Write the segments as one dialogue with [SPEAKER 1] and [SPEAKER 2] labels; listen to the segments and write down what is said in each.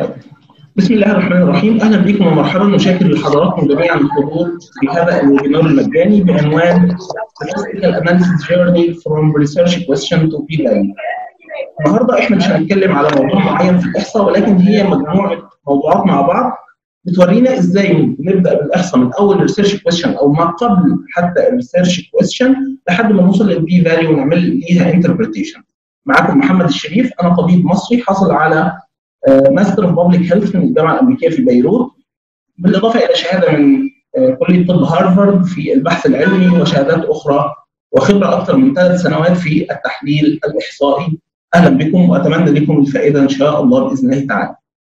[SPEAKER 1] بسم الله الرحمن الرحيم اهلا بكم ومرحبا وشاكر لحضراتكم جميعا الحضور في هذا الويبينار المجاني بعنوان Statistical Analysis Journey from Research Question to P-Value. النهارده احنا مش هنتكلم على موضوع معين في الاحصاء ولكن هي مجموعه موضوعات مع بعض بتورينا ازاي نبدا بالاحصاء من اول ريسيرش كويشن او ما قبل حتى الريسيرش كويشن لحد ما نوصل للبي فاليو ونعمل ليها انتربريتيشن. معاكم محمد الشريف انا طبيب مصري حاصل على ماستر اوف بابليك هيلث من الجامعه الامريكيه في بيروت بالاضافه الى شهاده من كليه طب هارفارد في البحث العلمي وشهادات اخرى وخبره اكثر من ثلاث سنوات في التحليل الاحصائي اهلا بكم واتمنى لكم الفائده ان شاء الله باذن الله تعالى.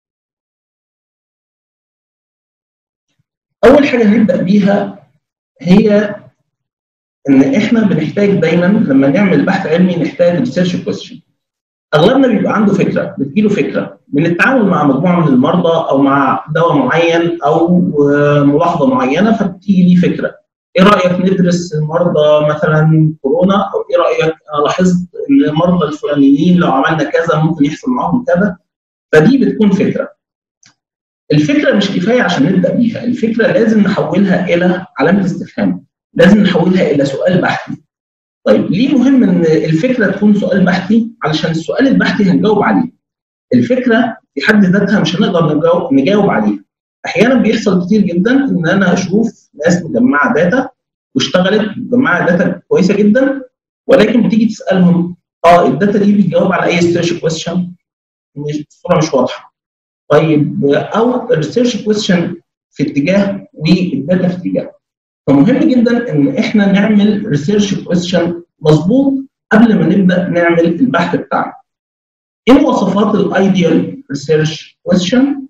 [SPEAKER 1] اول حاجه هنبدا بيها هي ان احنا بنحتاج دايما لما نعمل بحث علمي نحتاج ريسيرش كويستشن. اغلبنا بيبقى عنده فكره بتجيله فكره من التعامل مع مجموعه من المرضى او مع دواء معين او ملاحظه معينه فبتيجي لي فكره ايه رايك ندرس المرضى مثلا كورونا او ايه رايك انا لاحظت ان المرضى الفلانيين لو عملنا كذا ممكن يحصل معاهم كذا فدي بتكون فكره الفكره مش كفايه عشان نبدا بيها الفكره لازم نحولها الى علامه استفهام لازم نحولها الى سؤال بحثي طيب ليه مهم ان الفكره تكون سؤال بحثي؟ علشان السؤال البحثي هنجاوب عليه. الفكره في حد ذاتها مش هنقدر نجاوب نجاوب عليها. احيانا بيحصل كتير جدا ان انا اشوف ناس مجمعه داتا واشتغلت مجمعه داتا كويسه جدا ولكن بتيجي تسالهم اه الداتا دي بتجاوب على اي سيرش كويستشن مش الصوره مش واضحه. طيب او الريسيرش كويستشن في اتجاه والداتا في اتجاه. فمهم جدا ان احنا نعمل ريسيرش كويستشن مظبوط قبل ما نبدا نعمل البحث بتاعنا. ايه مواصفات الايديال ريسيرش كويستشن؟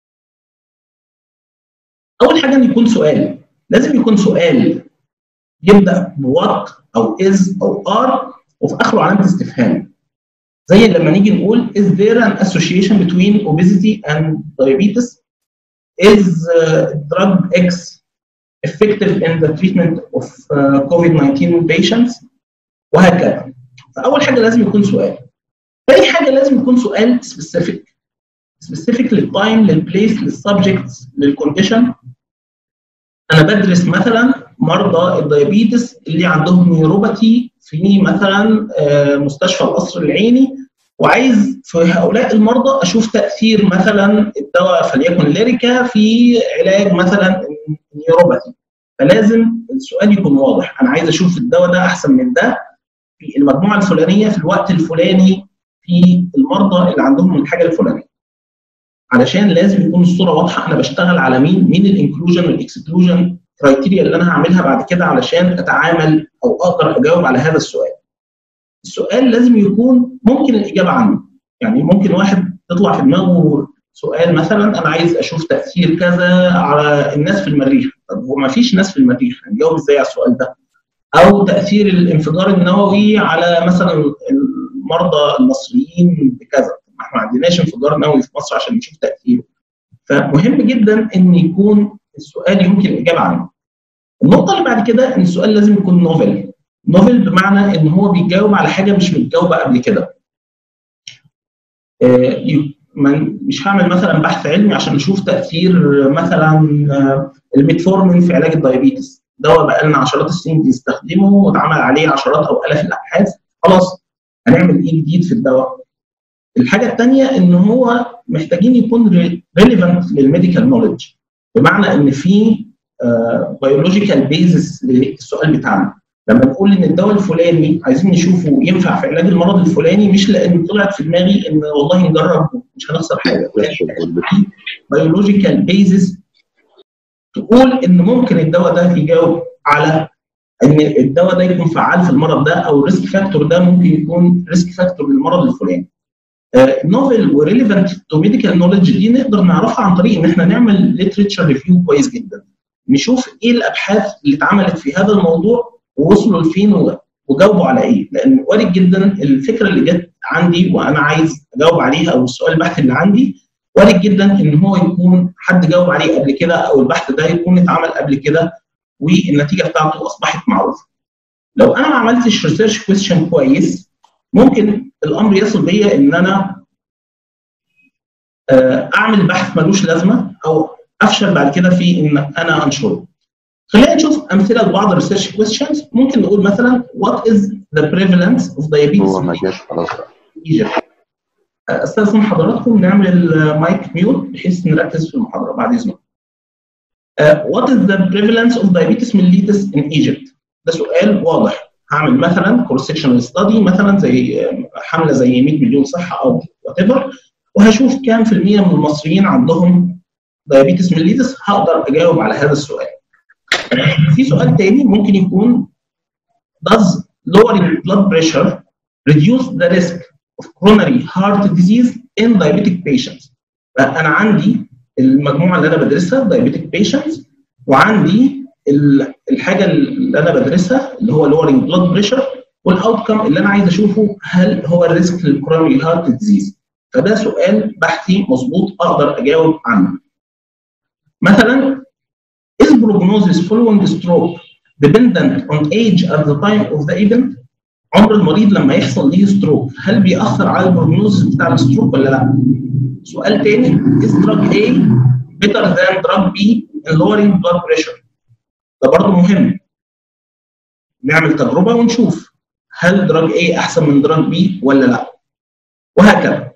[SPEAKER 1] اول حاجه ان يكون سؤال، لازم يكون سؤال يبدا بوات او از او ار وفي اخره علامه استفهام. زي لما نيجي نقول is there an association between obesity and diabetes? Is uh, drug X effective in the treatment of uh, COVID-19 patients وهكذا. فأول حاجة لازم يكون سؤال. تاني حاجة لازم يكون سؤال specific. specific للتايم للبليس للسبجكتس للكونديشن. أنا بدرس مثلا مرضى الديابيتس اللي عندهم نيوروباثي في مثلا مستشفى القصر العيني وعايز في هؤلاء المرضى اشوف تاثير مثلا الدواء فليكن ليريكا في علاج مثلا النيوروباثي فلازم السؤال يكون واضح انا عايز اشوف الدواء ده احسن من ده في المجموعه الفلانيه في الوقت الفلاني في المرضى اللي عندهم الحاجه الفلانيه علشان لازم يكون الصوره واضحه انا بشتغل على مين مين الانكلوجن والاكسكلوجن كرايتيريا اللي انا هعملها بعد كده علشان اتعامل او اقدر اجاوب على هذا السؤال السؤال لازم يكون ممكن الاجابه عنه يعني ممكن واحد تطلع في دماغه سؤال مثلا انا عايز اشوف تاثير كذا على الناس في المريخ طب هو ما فيش ناس في المريخ هنجاوب ازاي على السؤال ده او تاثير الانفجار النووي على مثلا المرضى المصريين بكذا ما احنا ما عندناش انفجار نووي في مصر عشان نشوف تاثيره فمهم جدا ان يكون السؤال يمكن الاجابه عنه النقطه اللي بعد كده ان السؤال لازم يكون نوفل نوفل بمعنى ان هو بيجاوب على حاجه مش متجاوبه قبل كده مش هعمل مثلا بحث علمي عشان اشوف تاثير مثلا الميتفورمين في علاج الدايابيتس دواء بقى لنا عشرات السنين بنستخدمه واتعمل عليه عشرات او الاف الابحاث خلاص هنعمل ايه جديد في الدواء الحاجه الثانيه ان هو محتاجين يكون ريليفنت للميديكال نولج بمعنى ان في بيولوجيكال بيزس للسؤال بتاعنا لما نقول ان الدواء الفلاني عايزين نشوفه ينفع في علاج المرض الفلاني مش لان طلعت في دماغي ان والله نجرب مش هنخسر حاجه بيولوجيكال بيزس تقول ان ممكن الدواء ده يجاوب على ان الدواء ده يكون فعال في المرض ده او الريسك فاكتور ده ممكن يكون ريسك فاكتور للمرض الفلاني. نوفل وريليفنت تو ميديكال نولج دي نقدر نعرفها عن طريق ان احنا نعمل ليتريتشر ريفيو كويس جدا. نشوف ايه الابحاث اللي اتعملت في هذا الموضوع ووصلوا لفين وجاوبوا على ايه لان وارد جدا الفكره اللي جت عندي وانا عايز اجاوب عليها او السؤال البحث اللي عندي وارد جدا ان هو يكون حد جاوب عليه قبل كده او البحث ده يكون اتعمل قبل كده والنتيجه بتاعته اصبحت معروفه. لو انا ما عملتش ريسيرش كويستشن كويس ممكن الامر يصل بيا ان انا اعمل بحث ملوش لازمه او افشل بعد كده في ان انا انشره. خلينا نشوف امثله لبعض الريسيرش كويستشنز ممكن نقول مثلا what is the prevalence of diabetes
[SPEAKER 2] هو ما جاش خلاص
[SPEAKER 1] in Egypt استاذن حضراتكم نعمل المايك ميوت بحيث نركز في المحاضره بعد اذنكم. what is the prevalence of diabetes mellitus in Egypt؟ ده سؤال واضح هعمل مثلا كروس سكشنال ستادي مثلا زي حمله زي 100 مليون صحه او وات وهشوف كام في المية من المصريين عندهم دايابيتس ميليتس هقدر اجاوب على هذا السؤال. في سؤال تاني ممكن يكون does lowering blood pressure reduce the risk of coronary heart disease in diabetic patients؟ انا عندي المجموعه اللي انا بدرسها diabetic patients وعندي الحاجه اللي انا بدرسها اللي هو lowering blood pressure والاوتكم اللي انا عايز اشوفه هل هو الريسك للكورونري هارت ديزيز فده سؤال بحثي مظبوط اقدر اجاوب عنه مثلا is prognosis following stroke dependent on age at the time of the event عمر المريض لما يحصل ليه ستروك هل بيأثر على البروجنوز بتاع الستروك ولا لا؟ سؤال تاني is drug A better than drug B in lowering blood pressure ده برضه مهم نعمل تجربه ونشوف هل دراج A احسن من دراج B ولا لا وهكذا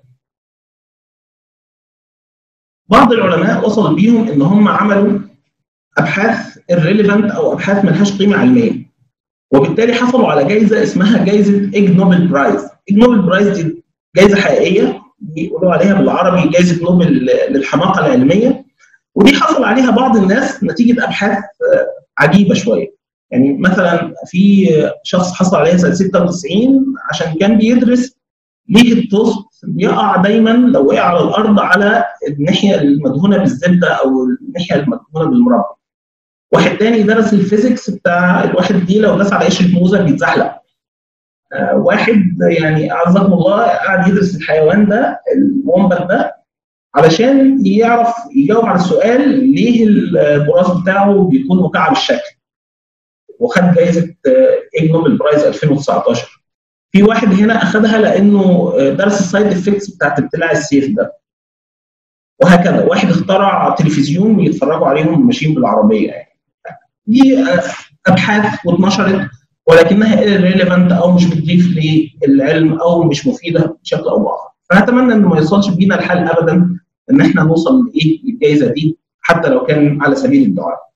[SPEAKER 1] بعض العلماء وصل بيهم ان هم عملوا ابحاث irrelevant او ابحاث ملهاش قيمه علميه وبالتالي حصلوا على جائزه اسمها جائزه ايج نوبل برايز ايج نوبل برايز دي جائزه حقيقيه بيقولوا عليها بالعربي جائزه نوبل للحماقه العلميه ودي حصل عليها بعض الناس نتيجه ابحاث عجيبه شويه يعني مثلا في شخص حصل عليها سنه 96 عشان كان بيدرس ليه التوست بيقع دايما لو وقع على الارض على الناحيه المدهونه بالزبده او الناحيه المدهونه بالمربى. واحد تاني درس الفيزيكس بتاع الواحد دي لو داس على قشره موزه بيتزحلق. آه واحد يعني اعزكم الله قاعد يدرس الحيوان ده الومبت ده علشان يعرف يجاوب على السؤال ليه البراز بتاعه بيكون مكعب الشكل. وخد جائزه ايج نوبل برايز 2019. في واحد هنا اخذها لانه درس السايد افكتس بتاعت ابتلاع السيف ده وهكذا واحد اخترع تلفزيون بيتفرجوا عليهم ماشيين بالعربيه يعني دي ابحاث واتنشرت ولكنها irrelevant او مش بتضيف للعلم او مش مفيده بشكل او باخر فنتمنى انه ما يوصلش بينا الحال ابدا ان احنا نوصل لايه للجائزه دي حتى لو كان على سبيل الدعاء.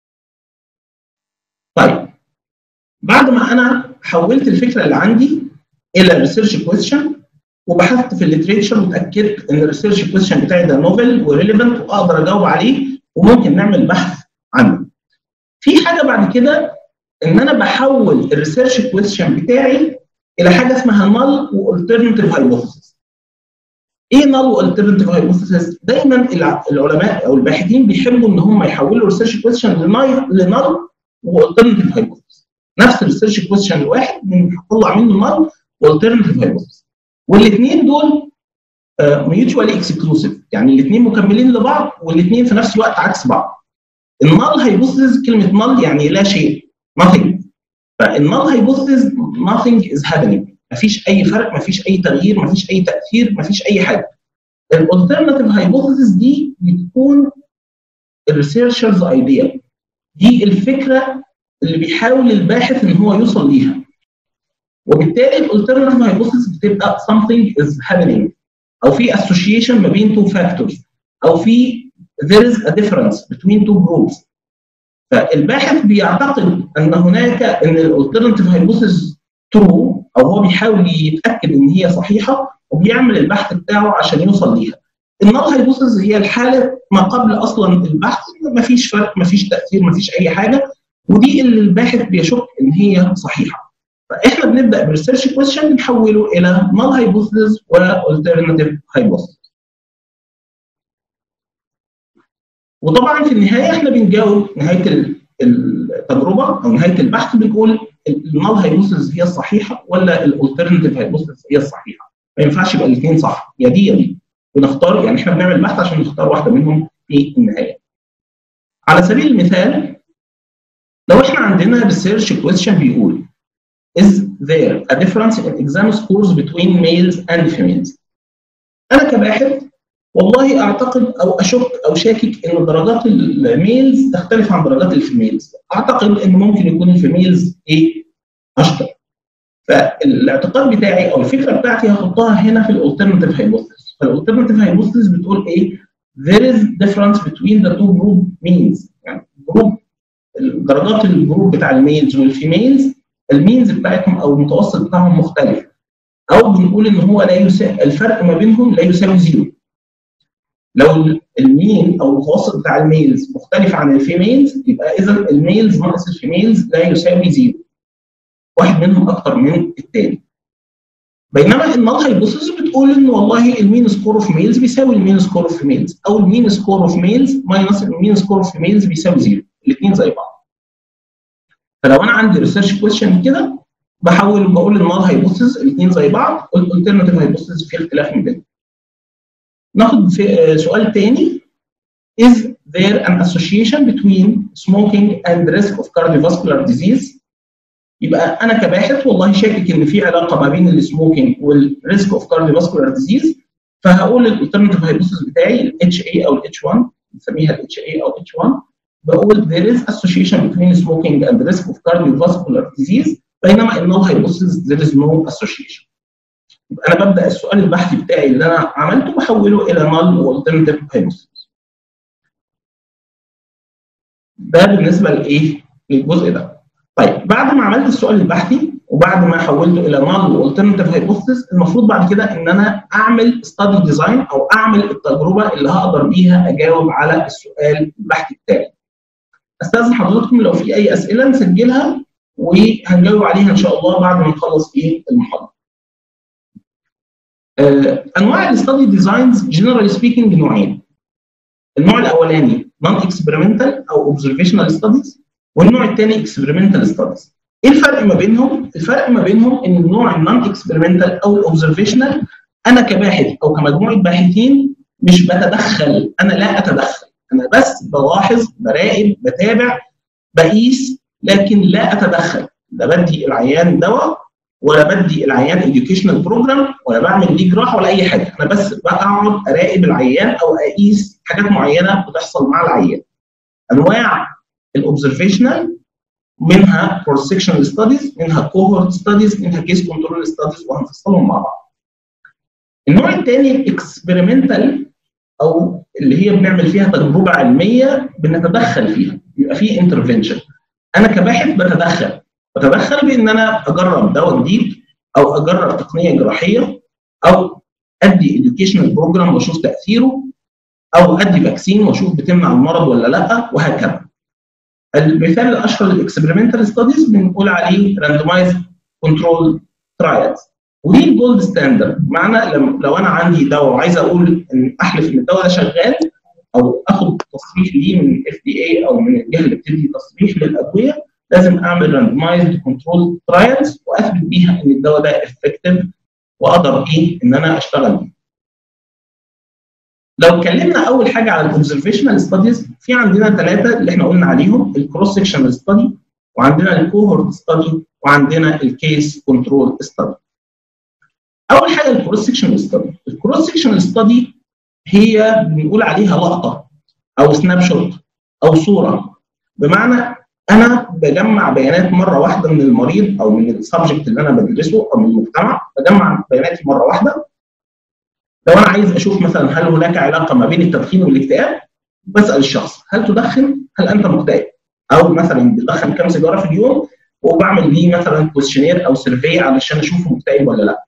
[SPEAKER 1] طيب بعد ما انا حولت الفكره اللي عندي الى ريسيرش كويستشن وبحثت في الليتريتشر وتاكدت ان الريسيرش كويستشن بتاعي ده نوفل وريليفنت واقدر اجاوب عليه وممكن نعمل بحث عنه. في حاجه بعد كده ان انا بحول الريسيرش كويستشن بتاعي الى حاجه اسمها نال والترناتيف هايبوثيسيس. ايه نال والترناتيف هايبوثيسيس؟ دايما العلماء او الباحثين بيحبوا ان هم يحولوا الريسيرش كويستشن لنال والترناتيف هايبوثيسيس. نفس الريسيرش كويستشن الواحد بنطلع منه نال والترناتيف هايبوثيسيس. والاثنين دول ميوتشوالي اكسكلوسيف يعني الاثنين مكملين لبعض والاثنين في نفس الوقت عكس بعض. النال هايبوثيسيس كلمه نال يعني لا شيء nothing فالنال هايبوثيسيس nothing is happening مفيش اي فرق مفيش اي تغيير مفيش اي تاثير مفيش اي حاجه. الالترناتيف هايبوثيسيس دي بتكون الريسيرشرز ايديا دي الفكره اللي بيحاول الباحث ان هو يوصل ليها. وبالتالي الالترناتيف هايبوثيسيس بتبقى something is happening او في association ما بين two factors او في there is a difference between two groups فالباحث بيعتقد ان هناك ان الالترناتيف هايبوثيسيس ترو او هو بيحاول يتاكد ان هي صحيحه وبيعمل البحث بتاعه عشان يوصل ليها النال هايبوثيسيس هي الحاله ما قبل اصلا البحث ما فيش فرق ما فيش تاثير ما فيش اي حاجه ودي اللي الباحث بيشك ان هي صحيحه فاحنا بنبدا بريسيرش كويستشن نحوله الى نال هايبوثيسيس والترناتيف هايبوثيسيس وطبعا في النهايه احنا بنجاوب نهايه التجربه او نهايه البحث بنقول النال هايبوثيسيس هي الصحيحه ولا الالترناتيف هايبوثيسيس هي الصحيحه ما ينفعش يبقى الاثنين صح يا دي يا دي بنختار يعني احنا بنعمل بحث عشان نختار واحده منهم في النهايه على سبيل المثال لو احنا عندنا ريسيرش كويستشن بيقول is there a difference in exam scores between males and females انا كباحث والله اعتقد او اشك او شاكك ان درجات الميلز تختلف عن درجات الفيميلز اعتقد ان ممكن يكون الفيميلز ايه اشطر فالاعتقاد بتاعي او الفكره بتاعتي هحطها هنا في الالترناتيف هايبوثيسيس فالالترناتيف هايبوثيسيس بتقول ايه there is difference between the two group means يعني جروب درجات الجروب بتاع الميلز والفيميلز المينز بتاعتهم او المتوسط بتاعهم مختلف او بنقول ان هو لا يساوي الفرق ما بينهم لا يساوي زيرو لو المين او المتوسط بتاع الميلز مختلف عن الفيميلز يبقى اذا الميلز ناقص الفيميلز لا يساوي زيرو واحد منهم اكتر من الثاني بينما النال هايبوثيسيس بتقول ان والله المين سكور اوف ميلز بيساوي المين سكور اوف فيميلز او المين سكور اوف ميلز ماينس المين سكور اوف فيميلز بيساوي زيرو الاثنين زي بعض فلو انا عندي ريسيرش كويشن كده بحاول بقول النال هايبوثيسيس الاثنين زي بعض والالترناتيف هايبوثيسيس في اختلاف ما بينهم ناخد في سؤال تاني is there an association between smoking and risk of cardiovascular disease يبقى انا كباحث والله شاكك ان في علاقه ما بين السموكينج والريسك اوف كارديوفاسكولار ديزيز فهقول الالترناتيف هايبوثيسيس بتاعي الاتش اي او الاتش 1 نسميها الاتش اي او الاتش 1 بقول there is association between smoking and risk of cardiovascular disease بينما النال هايبوثيسيس there is no association يبقى انا ببدا السؤال البحثي بتاعي اللي انا عملته بحوله الى نال والترناتيف هايبوثيسيس ده بالنسبه لايه؟ للجزء ده. طيب بعد ما عملت السؤال البحثي وبعد ما حولته الى نال والترناتيف هايبوثيسيس المفروض بعد كده ان انا اعمل ستادي ديزاين او اعمل التجربه اللي هقدر بيها اجاوب على السؤال البحثي بتاعي. استاذن حضراتكم لو في اي اسئله نسجلها وهنجاوب عليها ان شاء الله بعد ما نخلص ايه المحاضره. آه انواع الاستادي ديزاينز جنرالي سبيكينج نوعين. النوع الاولاني نون اكسبيرمنتال او اوبزرفيشنال ستاديز والنوع الثاني اكسبيرمنتال ستاديز. ايه الفرق ما بينهم؟ الفرق ما بينهم ان النوع النون اكسبيرمنتال او الاوبزرفيشنال انا كباحث او كمجموعه باحثين مش بتدخل انا لا اتدخل انا بس بلاحظ براقب بتابع بقيس لكن لا اتدخل لا بدي العيان دواء ولا بدي العيان educational بروجرام ولا بعمل ليه جراحه ولا اي حاجه انا بس بقعد اراقب العيان او اقيس حاجات معينه بتحصل مع العيان انواع الاوبزرفيشنال منها كروس سكشنال ستاديز منها كوهورت ستاديز منها كيس كنترول ستاديز وهنفصلهم مع بعض النوع الثاني الاكسبيرمنتال او اللي هي بنعمل فيها تجربه علميه بنتدخل فيها بيبقى فيه انترفنشن انا كباحث بتدخل بتدخل بان انا اجرب دواء جديد او اجرب تقنيه جراحيه او ادي اديوكيشنال بروجرام واشوف تاثيره او ادي فاكسين واشوف بتمنع المرض ولا لا وهكذا. المثال الاشهر للاكسبيرمنتال ستاديز بنقول عليه راندمايز كنترول ترايلز ودي الجولد ستاندرد معنى لو انا عندي دواء وعايز اقول ان احلف ان الدواء ده شغال او اخد تصريح ليه من اف دي اي او من الجهه اللي بتدي تصريح للادويه لازم اعمل راندمايزد كنترول ترايلز واثبت بيها ان الدواء ده افكتيف واقدر ايه ان انا اشتغل بيه. لو اتكلمنا اول حاجه على الاوبزرفيشنال ستاديز في عندنا ثلاثه اللي احنا قلنا عليهم الكروس سكشنال ستادي وعندنا الكوهورت ستادي وعندنا الكيس كنترول ستادي. اول حاجه الكروس سكشنال ستادي، الكروس سكشنال ستادي هي بنقول عليها لقطه او سناب شوت او صوره بمعنى انا بجمع بيانات مره واحده من المريض او من السبجكت اللي انا بدرسه او من المجتمع بجمع بياناتي مره واحده لو انا عايز اشوف مثلا هل هناك علاقه ما بين التدخين والاكتئاب بسال الشخص هل تدخن؟ هل انت مكتئب؟ او مثلا بتدخن كام سيجاره في اليوم وبعمل ليه مثلا كويشنير او سيرفي علشان اشوفه مكتئب ولا لا.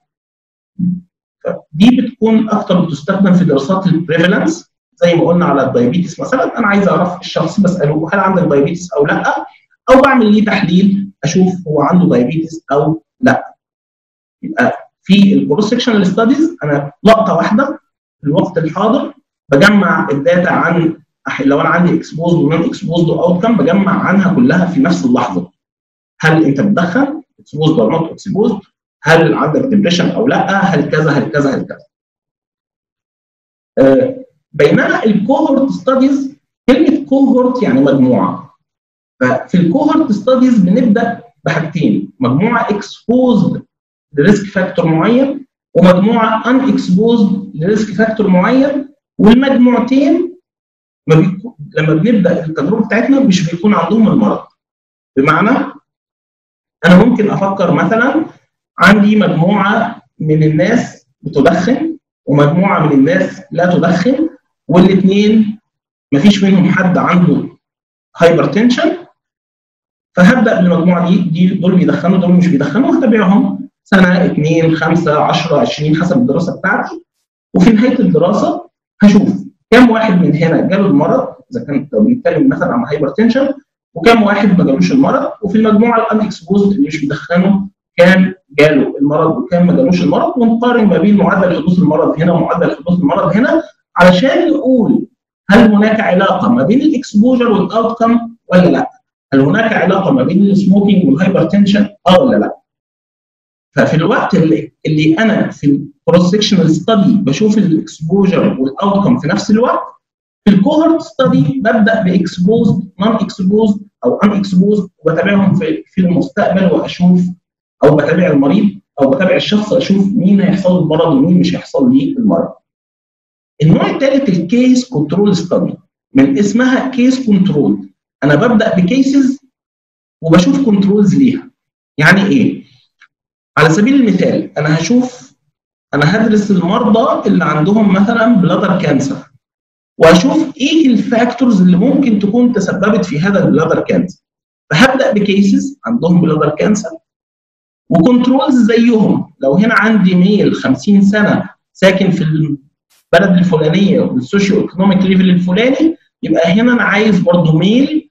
[SPEAKER 1] دي بتكون اكتر بتستخدم في دراسات البريفالنس زي ما قلنا على الدايابيتس مثلا انا عايز اعرف الشخص بساله هل عندك دايابيتس او لا او بعمل ليه تحليل اشوف هو عنده دايابيتس او لا يبقى في الكروس سكشنال ستاديز انا لقطه واحده في الوقت الحاضر بجمع الداتا عن لو انا عندي اكسبوزد ونون اكسبوزد اوت كام بجمع عنها كلها في نفس اللحظه هل انت بتدخن اكسبوزد ولا نوت اكسبوزد هل عندك ديبريشن او لا هل كذا هل كذا هل كذا آه بينما الكوهورت ستاديز كلمه كوهورت يعني مجموعه ففي الكوهورت ستاديز بنبدا بحاجتين مجموعه اكسبوزد لريسك فاكتور معين ومجموعه ان اكسبوزد لريسك فاكتور معين والمجموعتين ما بيكون لما بنبدا التجربه بتاعتنا مش بيكون عندهم المرض بمعنى انا ممكن افكر مثلا عندي مجموعه من الناس بتدخن ومجموعه من الناس لا تدخن والاثنين مفيش منهم حد عنده هايبر تنشن فهبدا بالمجموعه دي دي دول بيدخنوا دول مش بيدخنوا وهتابعهم سنه اثنين خمسه 10 20 حسب الدراسه بتاعتي وفي نهايه الدراسه هشوف كم واحد من هنا جاله المرض اذا كان لو بنتكلم مثلا عن هايبر تنشن وكم واحد ما جالوش المرض وفي المجموعه الان اكسبوزد اللي مش بيدخنوا كام جاله المرض وكام ما جالوش المرض ونقارن ما بين معدل حدوث المرض هنا ومعدل حدوث المرض هنا علشان نقول هل هناك علاقه ما بين الاكسبوجر والاوت كم ولا لا؟ هل هناك علاقه ما بين السموكينج والهايبرتنشن اه ولا لا؟ ففي الوقت اللي, اللي انا في الكروس سكشنال ستادي بشوف الاكسبوجر والاوت كم في نفس الوقت في الكوهورت ستادي ببدا باكسبوزد نون اكسبوزد او ان اكسبوزد وبتابعهم في في المستقبل واشوف او بتابع المريض او بتابع الشخص اشوف مين هيحصل له المرض ومين مش هيحصل ليه المرض. النوع الثالث الكيس كنترول ستادي من اسمها كيس كنترول انا ببدا بكيسز وبشوف كنترولز ليها. يعني ايه؟ على سبيل المثال انا هشوف انا هدرس المرضى اللي عندهم مثلا بلادر كانسر واشوف ايه الفاكتورز اللي ممكن تكون تسببت في هذا البلادر كانسر فهبدا بكيسز عندهم بلادر كانسر وكنترولز زيهم لو هنا عندي ميل 50 سنه ساكن في البلد الفلانيه والسوشيو ايكونوميك ليفل الفلاني يبقى هنا انا عايز برضه ميل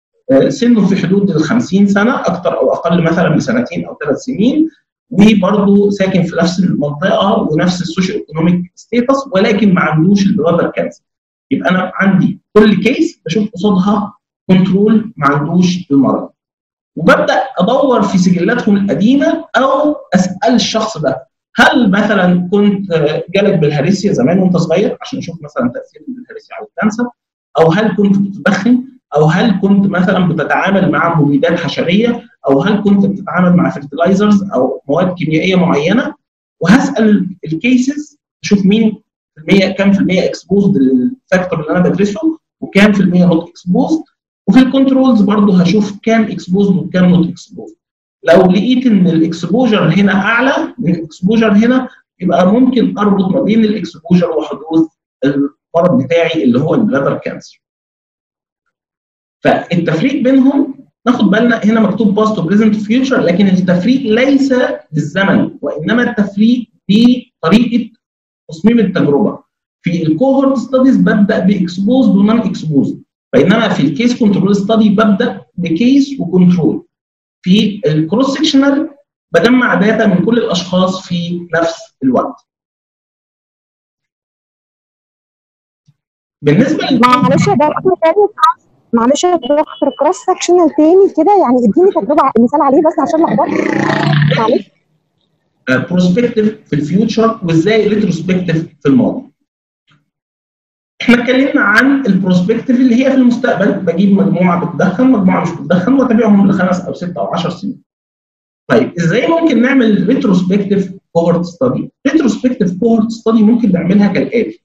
[SPEAKER 1] سنه في حدود ال 50 سنه اكثر او اقل مثلا بسنتين او ثلاث سنين وبرضه ساكن في نفس المنطقه ونفس السوشيو ايكونوميك ستيتس ولكن ما عندوش البلادر كانسر يبقى انا عندي كل كيس بشوف قصادها كنترول ما عندوش المرض وببدا ادور في سجلاتهم القديمه او اسال الشخص ده هل مثلا كنت جالك بالهريسيا زمان وانت صغير عشان اشوف مثلا تاثير الهريسيا على الكانسر او هل كنت بتدخن او هل كنت مثلا بتتعامل مع مبيدات حشريه او هل كنت بتتعامل مع فرتلايزرز او مواد كيميائيه معينه وهسال الكيسز اشوف مين في المية كام في المية اكسبوزد للفاكتور اللي انا بدرسه وكام في المية نوت اكسبوزد وفي الكنترولز برضه هشوف كام اكسبوزد وكام نوت اكسبوزد لو لقيت ان الاكسبوجر هنا اعلى من الاكسبوجر هنا يبقى ممكن اربط ما بين الاكسبوجر وحدوث المرض بتاعي اللي هو البلادر كانسر فالتفريق بينهم ناخد بالنا هنا مكتوب باست وبريزنت فيوتشر لكن التفريق ليس بالزمن وانما التفريق بطريقه تصميم التجربه في الكوهورت ستاديز ببدا باكسبوزد ونون اكسبوزد بينما في الكيس كنترول ستادي ببدا بكيس وكنترول في الكروس سكشنال بجمع داتا من كل الاشخاص في نفس الوقت بالنسبه لل
[SPEAKER 2] معلش يا دكتور تاني معلش يا دكتور كروس سكشنال تاني كده يعني اديني تجربه مثال عليه بس عشان لخبطت معلش
[SPEAKER 1] بروسبكتيف في الفيوتشر وازاي ريتروسبكتيف في الماضي. احنا اتكلمنا عن البروسبكتيف اللي هي في المستقبل بجيب مجموعه بتدخن مجموعه مش بتدخن واتابعهم لخمس او ست او 10 سنين. طيب ازاي ممكن نعمل ريتروسبكتيف كوهورت ستادي؟ ريتروسبكتيف كوهورت ستادي ممكن نعملها كالاتي.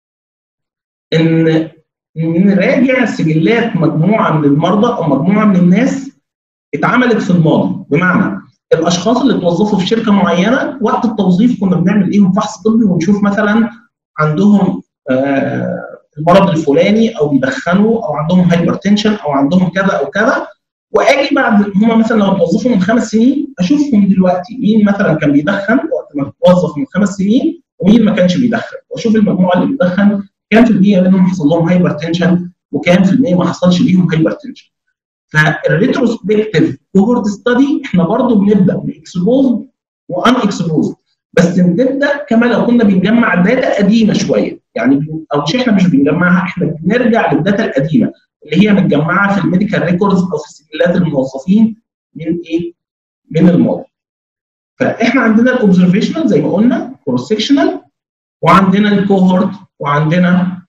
[SPEAKER 1] ان نراجع سجلات مجموعه من المرضى او مجموعه من الناس اتعملت في الماضي بمعنى الاشخاص اللي توظفوا في شركه معينه وقت التوظيف كنا بنعمل ليهم فحص طبي ونشوف مثلا عندهم آه المرض الفلاني او بيدخنوا او عندهم هايبرتنشن او عندهم كذا او كذا واجي بعد هم مثلا لو توظفوا من خمس سنين اشوفهم دلوقتي مين مثلا كان بيدخن وقت ما توظف من خمس سنين ومين ما كانش بيدخن واشوف المجموعه اللي بيدخن كام في المية منهم حصل لهم هايبرتنشن وكام في المية ما حصلش ليهم هايبرتنشن فالريتروسبكتيف كوهورت ستادي احنا برضو بنبدا باكسبوز وان اكسبوز بس بنبدا كما لو كنا بنجمع داتا قديمه شويه يعني او مش احنا مش بنجمعها احنا بنرجع للداتا القديمه اللي هي متجمعه في الميديكال ريكوردز او في سجلات الموظفين من ايه؟ من الماضي. فاحنا عندنا الاوبزرفيشنال زي ما قلنا كروس سكشنال وعندنا الكوهورت وعندنا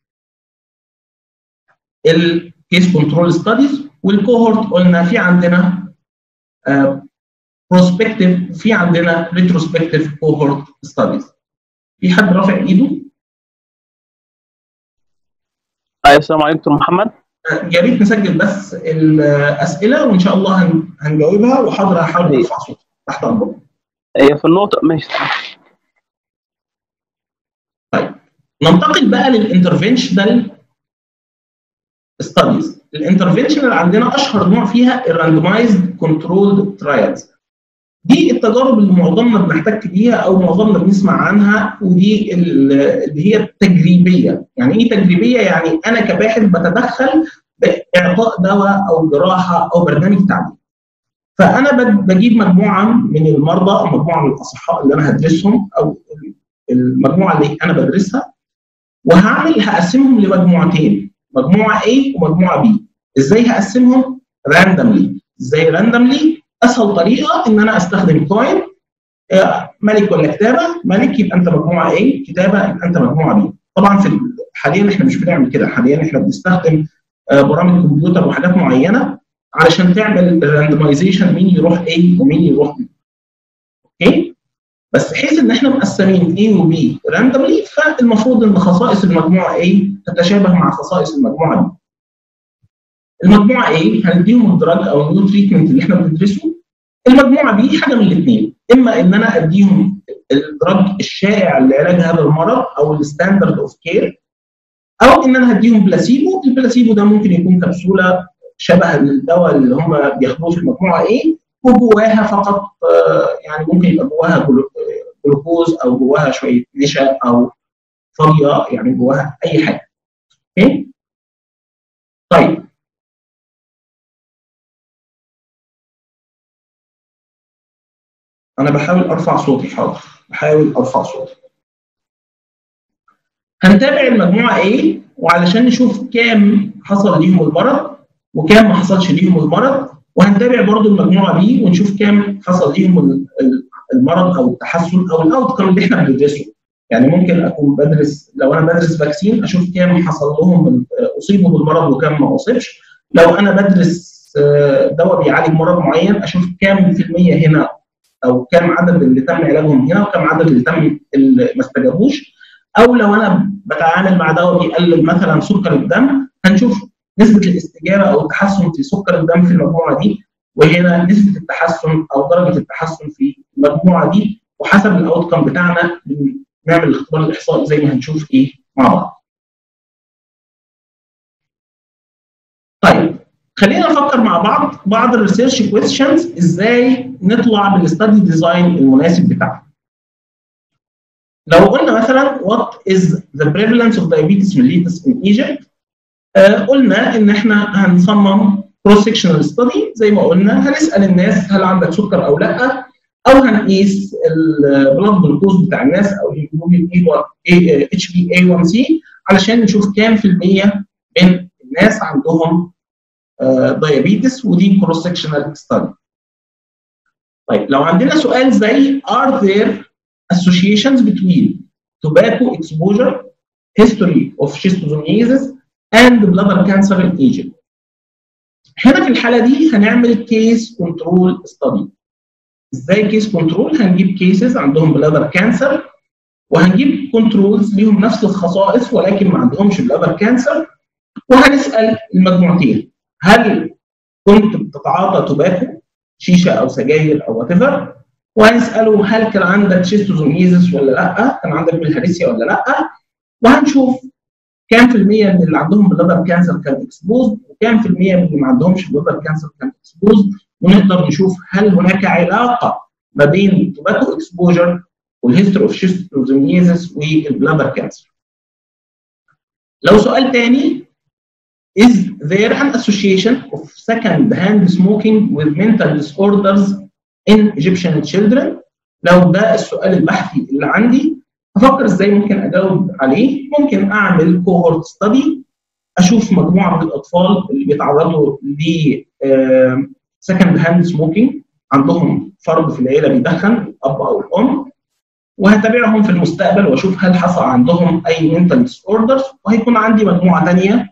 [SPEAKER 1] الكيس كنترول ستاديز والكوهورت قلنا في عندنا بروسبكتيف في عندنا ريتروسبكتيف كوهورت ستاديز في حد رافع ايده
[SPEAKER 3] ايوه السلام عليكم دكتور محمد
[SPEAKER 1] يا ريت نسجل بس الاسئله وان شاء الله هن- هنجاوبها وحاضر هحاول ارفع صوتي تحت امرك
[SPEAKER 3] هي في النقطه ماشي
[SPEAKER 1] ننتقل بقى للانترفنشنال ستاديز الانترفنشنال عندنا اشهر نوع فيها الراندمايزد كنترولد ترايلز دي التجارب اللي معظمنا بنحتك بيها او معظمنا بنسمع عنها ودي ال- اللي هي التجريبيه يعني ايه تجريبيه يعني انا كباحث بتدخل باعطاء دواء او جراحه او برنامج تعليم فانا بج- بجيب مجموعه من المرضى او مجموعه من الاصحاء اللي انا هدرسهم او المجموعه اللي انا بدرسها وهعمل هقسمهم لمجموعتين مجموعه A ومجموعه B ازاي هقسمهم راندملي ازاي راندملي اسهل طريقه ان انا استخدم كوين ملك ولا كتابه ملك يبقى انت مجموعه A كتابه يبقى انت مجموعه B طبعا في ال- حاليا احنا مش بنعمل كده حاليا احنا بنستخدم آه، برامج كمبيوتر وحاجات معينه علشان تعمل الراندمايزيشن مين يروح A ومين يروح B اوكي بس حيث ان احنا مقسمين A و B راندملي فالمفروض ان خصائص المجموعه A تتشابه مع خصائص المجموعه B. المجموعه A هنديهم الدراج او النيو تريتمنت اللي احنا بندرسه المجموعه B حاجه من الاثنين اما ان انا اديهم الدراج الشائع لعلاج هذا المرض او الستاندرد اوف كير او ان انا هديهم بلاسيبو البلاسيبو ده ممكن يكون كبسوله شبه الدواء اللي هم بياخدوه في المجموعه A وجواها فقط آه، يعني ممكن يبقى جواها جلو- جلوكوز او جواها شويه نشا او فاضيه يعني جواها اي حاجه. اوكي؟ طيب انا بحاول ارفع صوتي حاضر بحاول ارفع صوتي. هنتابع المجموعه A وعلشان نشوف كام حصل ليهم المرض وكام ما حصلش ليهم المرض وهنتابع برضو المجموعه B ونشوف كام حصل ليهم ال- ال- المرض او التحسن او الاوتكم اللي احنا بندرسه يعني ممكن اكون بدرس لو انا بدرس فاكسين اشوف كام حصل لهم من- اصيبوا بالمرض وكام ما اصيبش لو انا بدرس آه، دواء بيعالج مرض معين اشوف كام في المية هنا او كام عدد اللي تم علاجهم هنا وكام عدد اللي تم اللي ما استجابوش او لو انا بتعامل مع دواء بيقلل مثلا سكر الدم هنشوف نسبه الاستجابه او التحسن في سكر الدم في المجموعه دي وهنا نسبه التحسن او درجه التحسن في المجموعه دي وحسب الاوتكم بتاعنا نعمل الاختبار الاحصائي زي ما هنشوف ايه مع بعض. طيب خلينا نفكر مع بعض بعض الريسيرش كويستشنز ازاي نطلع بالاستادي ديزاين المناسب بتاعنا. لو قلنا مثلا what is the prevalence of diabetes mellitus in Egypt آه قلنا ان احنا هنصمم كروس سكشنال ستادي زي ما قلنا هنسال الناس هل عندك سكر او لا او هنقيس البلاد جلوكوز بتاع الناس او اتش بي اي 1 سي علشان نشوف كام في المية من الناس عندهم دايابيتس ودي كروس سكشنال ستادي. طيب لو عندنا سؤال زي are there associations between tobacco exposure, history of schistosomiasis and bladder cancer in Egypt. هنا في الحالة دي هنعمل كيس كنترول ستادي. ازاي كيس كنترول؟ هنجيب كيسز عندهم بلادر كانسر وهنجيب كنترولز ليهم نفس الخصائص ولكن ما عندهمش بلادر كانسر وهنسال المجموعتين هل كنت بتتعاطى توباكو شيشه او سجاير او وات ايفر وهنساله هل كان عندك شيستوزوميزس ولا لا؟ كان عندك بالهارسيا ولا لا؟ وهنشوف كام في المية من اللي عندهم بلادر كانسر كان اكسبوز وكام في المية من اللي ما عندهمش بلادر كانسر كان اكسبوز ونقدر نشوف هل هناك علاقة ما بين التوباكو اكسبوجر والهيستوري اوف شيستوزوميزس والبلادر كانسر. لو سؤال تاني is there an association of second hand smoking with mental disorders in Egyptian children؟ لو ده السؤال البحثي اللي عندي افكر ازاي ممكن اجاوب عليه ممكن اعمل كوهورت ستادي اشوف مجموعه من الاطفال اللي بيتعرضوا ل سكند هاند سموكينج عندهم فرد في العيله بيدخن الاب او الام وهتابعهم في المستقبل واشوف هل حصل عندهم اي منتال ديس اوردرز وهيكون عندي مجموعه ثانيه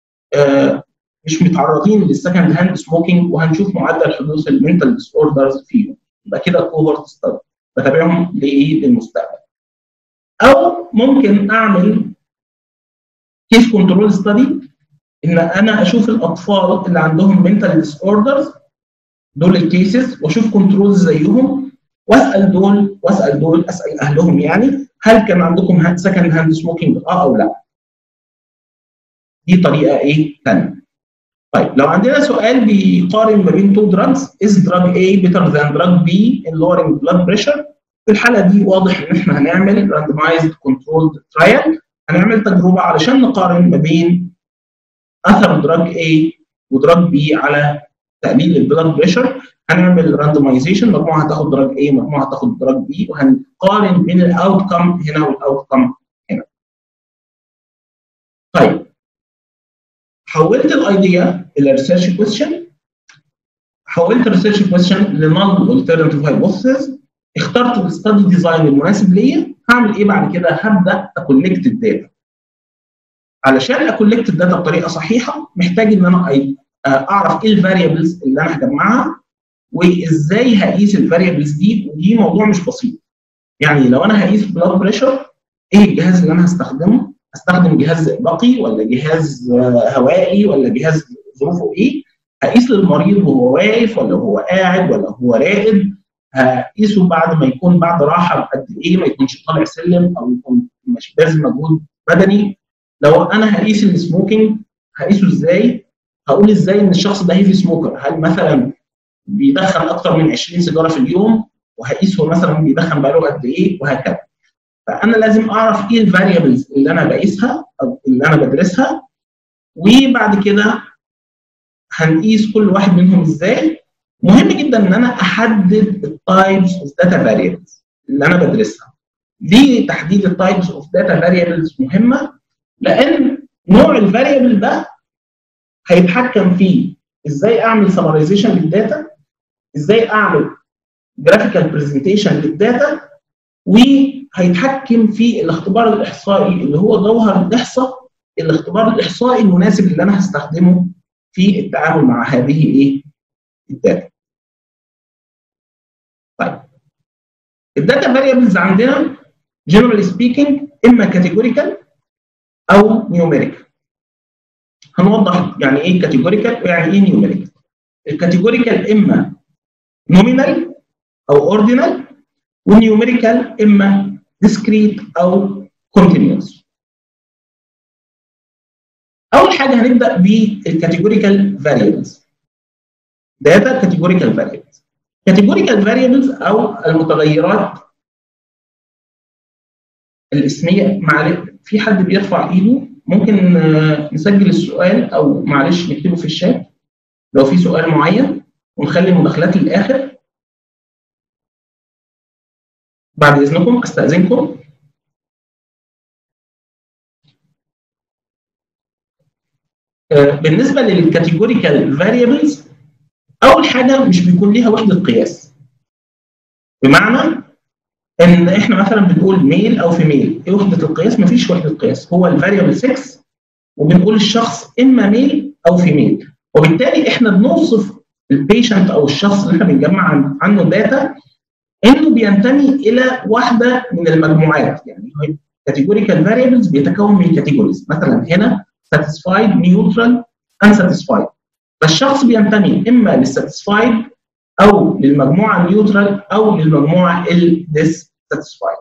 [SPEAKER 1] مش متعرضين للسكند هاند سموكينج وهنشوف معدل حدوث المنتال ديس اوردرز فيهم يبقى كده كوهورت ستادي بتابعهم لايه للمستقبل او ممكن اعمل كيس كنترول ستادي ان انا اشوف الاطفال اللي عندهم منتال ديس اوردرز دول الكيسز واشوف كنترولز زيهم واسال دول واسال دول اسال اهلهم يعني هل كان عندكم سكند هاند سموكينج اه او لا دي طريقه ايه ثانيه طيب لو عندنا سؤال بيقارن ما بين تو دراجز از دراج A better than drug B in lowering blood pressure في الحاله دي واضح ان احنا هنعمل randomized controlled trial هنعمل تجربه علشان نقارن ما بين اثر دراج A ودراج B على تقليل البلاد بريشر هنعمل راندمايزيشن مجموعه هتاخد دراج A مجموعه هتاخد دراج B وهنقارن بين الاوت كم هنا والاوت كم هنا. طيب حولت الايديا الى ريسيرش كويستشن حولت الريسيرش كويستشن لنون الترنتيف هايبوثيسز اخترت الستادي ديزاين المناسب ليا هعمل ايه بعد كده؟ هبدا اكولكت الداتا. علشان اكولكت الداتا بطريقه صحيحه محتاج ان انا اعرف ايه الفاريبلز اللي انا هجمعها وازاي هقيس الفاريبلز دي ودي موضوع مش بسيط. يعني لو انا هقيس بلاد بريشر ايه الجهاز اللي انا هستخدمه؟ استخدم جهاز بقي ولا جهاز هوائي ولا جهاز ظروفه ايه؟ هقيس للمريض وهو واقف ولا هو قاعد ولا هو راقد هقيسه بعد ما يكون بعد راحه بقد ايه ما يكونش طالع سلم او يكون مش باذل مجهود بدني لو انا هقيس السموكينج هقيسه ازاي؟ هقول ازاي ان الشخص ده هيفي سموكر هل مثلا بيدخن اكتر من 20 سيجاره في اليوم وهقيس هو مثلا بيدخن بقاله قد ايه وهكذا فانا لازم اعرف ايه الفاريبلز اللي انا بقيسها او اللي انا بدرسها وبعد كده هنقيس كل واحد منهم ازاي مهم جدا ان انا احدد التايبس اوف داتا فاريبلز اللي انا بدرسها ليه تحديد التايبس اوف داتا فاريبلز مهمه لان نوع الفاريبل ده هيتحكم فيه ازاي اعمل سمرايزيشن للداتا ازاي اعمل جرافيكال برزنتيشن للداتا وهيتحكم في الاختبار الاحصائي اللي هو جوهر الاحصاء الاختبار الاحصائي المناسب اللي انا هستخدمه في التعامل مع هذه ايه الداتا طيب الداتا فاريبلز عندنا generally speaking اما كاتيجوريكال او نيوميريكال هنوضح يعني ايه كاتيجوريكال ويعني ايه نيوميريكال الكاتيجوريكال اما نومينال او اوردينال والنيوميريكال اما discrete او continuous اول حاجه هنبدا بالكاتيجوريكال فاريبلز داتا كاتيجوريكال فاريبلز كاتيجوريكال فاريبلز او المتغيرات الاسميه معلش في حد بيرفع ايده ممكن نسجل السؤال او معلش نكتبه في الشات لو في سؤال معين ونخلي المداخلات للاخر بعد اذنكم استاذنكم بالنسبه للكاتيجوريكال فاريبلز اول حاجه مش بيكون ليها وحده قياس بمعنى ان احنا مثلا بنقول ميل او فيميل ايه وحده القياس مفيش وحده قياس هو الفاريبل 6 وبنقول الشخص اما ميل او فيميل وبالتالي احنا بنوصف البيشنت او الشخص اللي احنا بنجمع عنه داتا انه بينتمي الى واحده من المجموعات يعني كاتيجوريكال فاريبلز بيتكون من كاتيجوريز مثلا هنا satisfied neutral unsatisfied فالشخص بينتمي اما للساتيسفايد او للمجموعه النيوترال او للمجموعه الديسساتيسفايد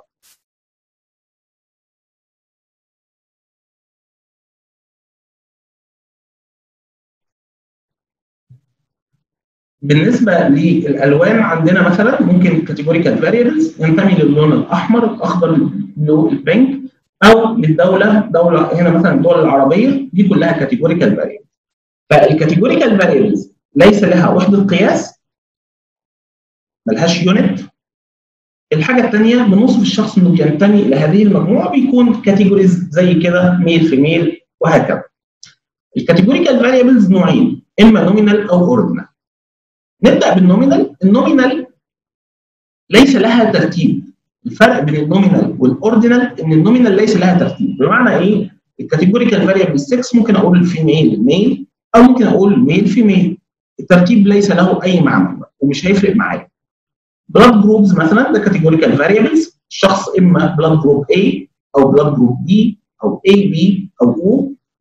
[SPEAKER 1] بالنسبه للالوان عندنا مثلا ممكن كاتيجوريكال فاريبلز ينتمي للون الاحمر الاخضر البينك او للدوله دوله هنا مثلا الدول العربيه دي كلها كاتيجوريكال فاريبلز فالكاتيجوريكال فاريبلز ليس لها وحده قياس ملهاش يونت الحاجه الثانيه بنوصف الشخص انه بينتمي الى هذه المجموعه بيكون كاتيجوريز زي كده ميل في ميل وهكذا الكاتيجوريكال فاريبلز نوعين اما نومينال او اوردينال نبدا بالنومينال النومينال ليس لها ترتيب الفرق بين النومينال والاوردينال ان النومينال ليس لها ترتيب بمعنى ايه الكاتيجوريكال فاريبل 6 ممكن اقول الفيميل ميل او ممكن اقول ميل فيميل الترتيب ليس له اي معنى ومش هيفرق معايا بلاد جروبز مثلا ده كاتيجوريكال فاريبلز الشخص اما بلاد جروب A او بلاد جروب B او AB او O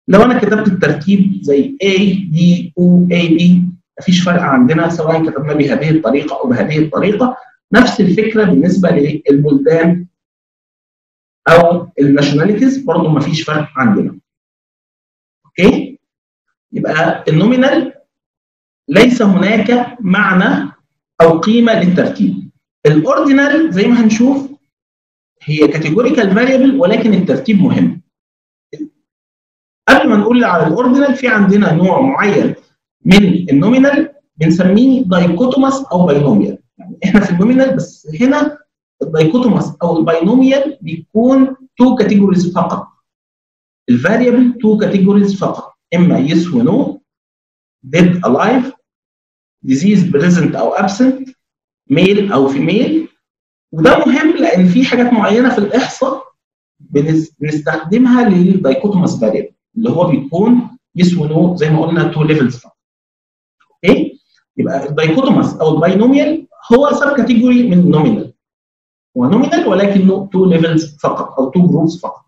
[SPEAKER 1] لو انا كتبت الترتيب زي A D O A B مفيش فرق عندنا سواء كتبنا بهذه الطريقه او بهذه الطريقه نفس الفكره بالنسبه للبلدان او الناشوناليتيز برضه مفيش فرق عندنا. اوكي؟ يبقى النومينال ليس هناك معنى او قيمه للترتيب. الاوردينال زي ما هنشوف هي كاتيجوريكال فاريبل ولكن الترتيب مهم. قبل ما نقول على الاوردينال في عندنا نوع معين من النومينال بنسميه دايكوتوماس او باينوميال يعني احنا في النومينال بس هنا الدايكوتوماس او الباينوميال بيكون تو كاتيجوريز فقط الفاريبل تو كاتيجوريز فقط اما يس ونو dead alive disease present او absent ميل او فيميل وده مهم لان في حاجات معينه في الاحصاء بنستخدمها للدايكوتوماس فاريبل اللي هو بيكون يس ونو زي ما قلنا تو ليفلز فقط اوكي يبقى الدايكوتوماس او الباينوميال هو سب كاتيجوري من النومينال هو نومينال ولكنه تو ليفلز فقط او تو جروبس فقط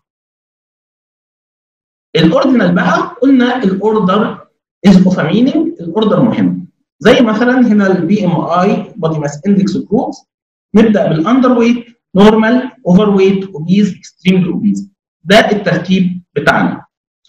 [SPEAKER 1] الاوردينال بقى قلنا الاوردر از اوف مينينج الاوردر مهم زي مثلا هنا البي ام اي بودي ماس اندكس جروبس نبدا بالاندر ويت نورمال اوفر ويت اوبيز اكستريم اوبيز ده الترتيب بتاعنا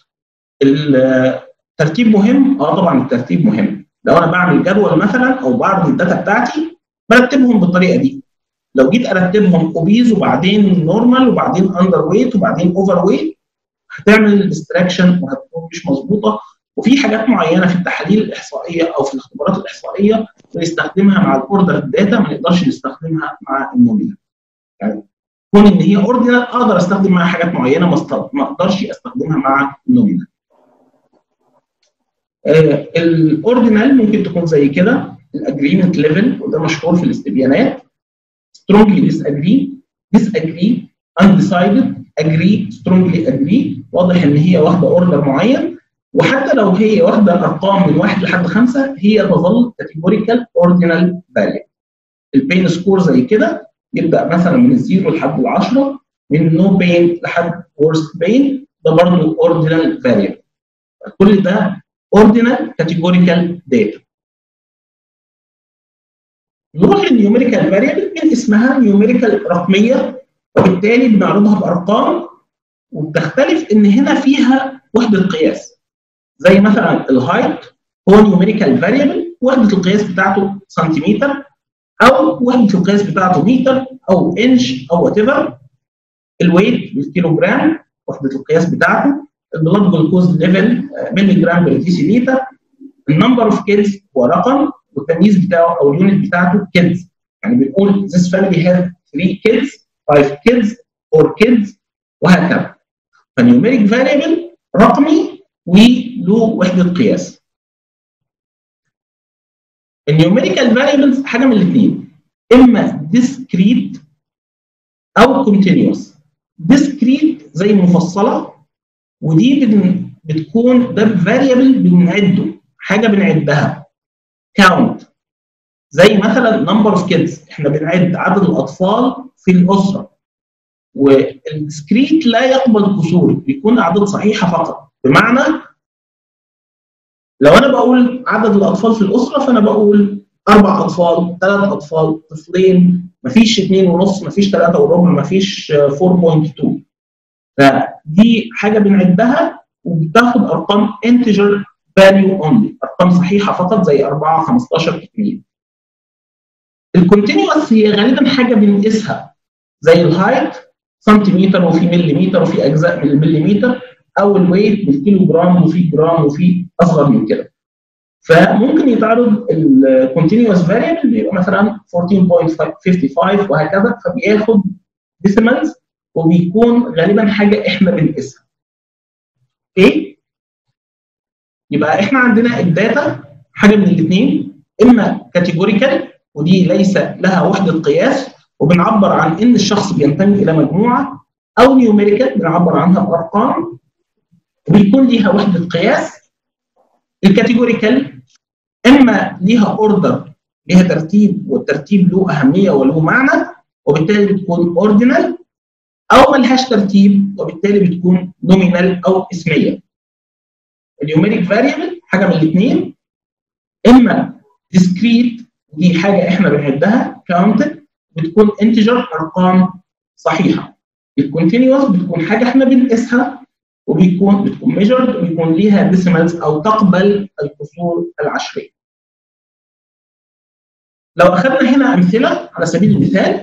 [SPEAKER 1] الترتيب مهم اه طبعا الترتيب مهم لو انا بعمل جدول مثلا او بعرض الداتا بتاعتي برتبهم بالطريقه دي لو جيت ارتبهم اوبيز وبعدين نورمال وبعدين اندر ويت وبعدين اوفر ويت هتعمل ديستراكشن وهتكون مش مظبوطه وفي حاجات معينه في التحاليل الاحصائيه او في الاختبارات الاحصائيه بنستخدمها مع الاوردر داتا ما نقدرش نستخدمها مع النومينال يعني كون ان هي اوردينال اقدر استخدم معاها حاجات معينه ما اقدرش استخدمها مع النومينال آه الاوردينال ممكن تكون زي كده الاجريمنت ليفل وده مشهور في الاستبيانات strongly disagree disagree undecided agree strongly agree واضح ان هي واخده اوردر معين وحتى لو هي واخده ارقام من واحد لحد خمسه هي تظل كاتيجوريكال اوردينال فاليو البين سكور زي كده يبدا مثلا من الزيرو لحد العشره من نو بين لحد ورست بين ده برضه اوردينال فاليو كل ده اوردينال كاتيجوريكال داتا نروح للنيوميريكال فاريبل من اسمها نيوميريكال رقميه وبالتالي بنعرضها بارقام وبتختلف ان هنا فيها وحده قياس زي مثلا الهايت هو نيوميريكال فاريبل وحده القياس بتاعته سنتيمتر او وحده القياس بتاعته متر او انش او وات ايفر الويت بالكيلو جرام وحده القياس بتاعته البلاد جلوكوز ليفل ملي جرام بر ديسيليتر النمبر اوف كيدز هو رقم والتمييز بتاعه او اليونت بتاعته كيدز يعني بنقول this family has 3 kids 5 kids 4 kids وهكذا فنيوميريك فاريبل رقمي وله وحده قياس النيوميريكال فاريبلز حاجه من الاثنين اما discrete او continuous discrete زي مفصله ودي بتكون ده فاريبل بنعده حاجه بنعدها كاونت زي مثلا نمبر اوف كيدز احنا بنعد عدد الاطفال في الاسره والديسكريت لا يقبل كسور بيكون اعداد صحيحه فقط بمعنى لو انا بقول عدد الاطفال في الاسره فانا بقول اربع اطفال ثلاث اطفال طفلين مفيش اثنين ونص مفيش ثلاثه وربع مفيش 4.2 فدي حاجه بنعدها وبتاخد ارقام انتجر فاليو اونلي ارقام صحيحه فقط زي 4 15 2 الكونتينوس هي غالبا حاجه بنقيسها زي الهايت سنتيمتر وفي مليمتر وفي اجزاء من المليمتر او الويت بالكيلو جرام وفي جرام وفي اصغر من كده فممكن يتعرض الكونتينوس فاريبل بيبقى مثلا 14.55 وهكذا فبياخد ديسيمالز وبيكون غالبا حاجه احنا بنقيسها اوكي يبقى احنا عندنا الداتا حاجه من الاثنين اما كاتيجوريكال ودي ليس لها وحده قياس وبنعبر عن ان الشخص بينتمي الى مجموعه او نيوميريكال بنعبر عنها بارقام وبيكون ليها وحده قياس الكاتيجوريكال اما ليها اوردر ليها ترتيب والترتيب له اهميه وله معنى وبالتالي بتكون اوردينال او ملهاش ترتيب وبالتالي بتكون نومينال او اسميه النيوميريك فاريبل حاجه من الاثنين اما discrete دي حاجه احنا بنعدها counted بتكون انتجر ارقام صحيحه الكونتينوس بتكون حاجه احنا بنقيسها وبيكون بتكون measured وبيكون ليها ديسيمالز او تقبل الفصول العشريه لو اخذنا هنا امثله على سبيل المثال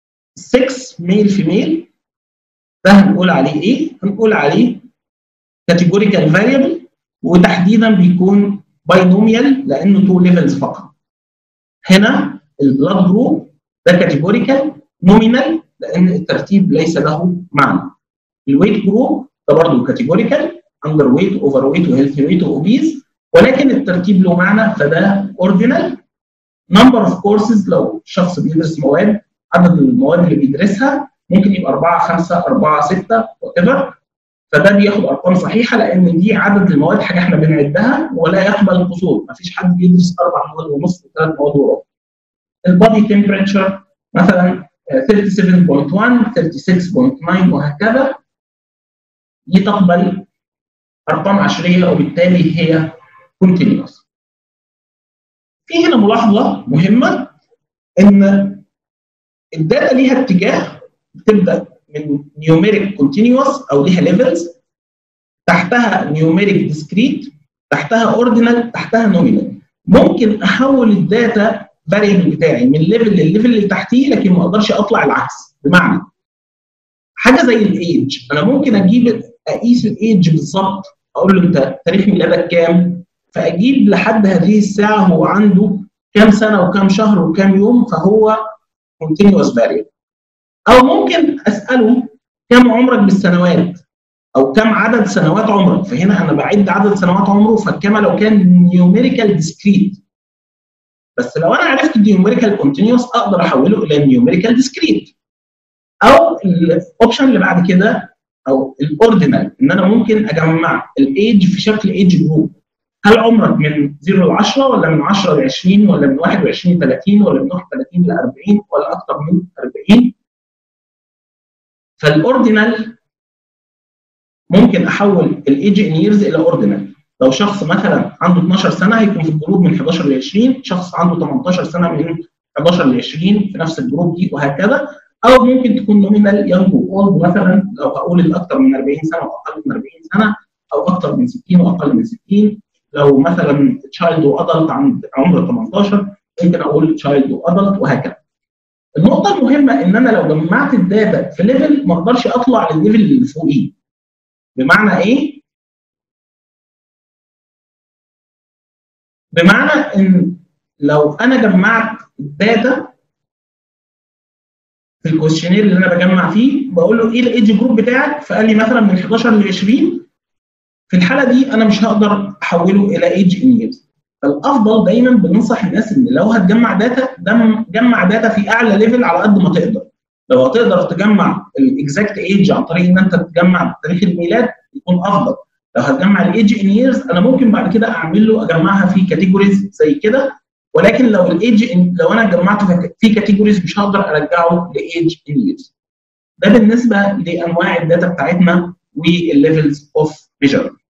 [SPEAKER 1] 6 ميل فيميل ده هنقول عليه ايه؟ هنقول عليه categorical variable وتحديدا بيكون باينوميال لانه تو ليفلز فقط. هنا البلاد جروب ده كاتيجوريكال نومينال لان الترتيب ليس له معنى. الويت جروب ده برضه كاتيجوريكال اندر ويت اوفر ويت وهيلثي ويت واوبيز ولكن الترتيب له معنى فده اوردينال نمبر اوف كورسز لو شخص بيدرس مواد عدد المواد اللي بيدرسها ممكن يبقى 4 5 4 6 وات فده بياخد ارقام صحيحه لان دي عدد المواد حاجه احنا بنعدها ولا يقبل القصور ما فيش حد بيدرس اربع مواد ونص وثلاث مواد وربع البادي تمبريتشر مثلا 37.1 36.9 وهكذا دي تقبل ارقام عشريه وبالتالي هي كونتينوس في هنا ملاحظه مهمه ان الداتا ليها اتجاه بتبدا من نيوميريك كونتينوس او ليها ليفلز تحتها نيوميريك ديسكريت تحتها اوردينال تحتها نومينال ممكن احول الداتا فاريبل بتاعي من ليفل للليفل اللي تحتيه لكن ما اقدرش اطلع العكس بمعنى حاجه زي الايدج انا ممكن اجيب اقيس الايدج بالظبط اقول له انت تاريخ ميلادك كام فاجيب لحد هذه الساعه هو عنده كام سنه وكام شهر وكام يوم فهو continuous variable او ممكن اساله كم عمرك بالسنوات او كم عدد سنوات عمرك فهنا انا بعد عدد سنوات عمره فكما لو كان نيوميريكال ديسكريت بس لو انا عرفت النيوميريكال كونتينوس اقدر احوله الى نيوميريكال ديسكريت او الاوبشن اللي بعد كده او الاوردينال ان انا ممكن اجمع الايدج في شكل ايدج جروب هل عمرك من 0 ل 10 ولا من 10 ل 20 ولا من 21 ل 30 ولا من 31 ل 40 ولا اكثر من 40 فالاوردينال ممكن احول الايدج ان ييرز الى اوردينال لو شخص مثلا عنده 12 سنه هيكون في الجروب من 11 ل 20 شخص عنده 18 سنه من 11 ل 20 في نفس الجروب دي وهكذا او ممكن تكون نومينال يانج اولد مثلا لو هقول الاكثر من 40 سنه واقل من 40 سنه او اكثر من 60 واقل من 60 لو مثلا تشايلد وادلت عند عمر 18 ممكن اقول تشايلد وادلت وهكذا. النقطة المهمة إن أنا لو جمعت الداتا في ليفل ما أقدرش أطلع للليفل اللي فوقيه. بمعنى إيه؟ بمعنى إن لو أنا جمعت الداتا في الكويشنير اللي أنا بجمع فيه بقول له إيه الإيدج جروب بتاعك؟ فقال لي مثلا من 11 ل 20 في الحاله دي انا مش هقدر احوله الى ايدج ان ييرز فالافضل دايما بننصح الناس ان لو هتجمع داتا جمع داتا في اعلى ليفل على قد ما تقدر لو هتقدر تجمع الاكزاكت ايدج عن طريق ان انت تجمع تاريخ الميلاد يكون افضل لو هتجمع الايدج ان ييرز انا ممكن بعد كده اعمل له اجمعها في كاتيجوريز زي كده ولكن لو الايدج لو انا جمعته في كاتيجوريز مش هقدر ارجعه لايدج ان ييرز ده بالنسبه لانواع الداتا بتاعتنا والليفلز اوف ميجرمنت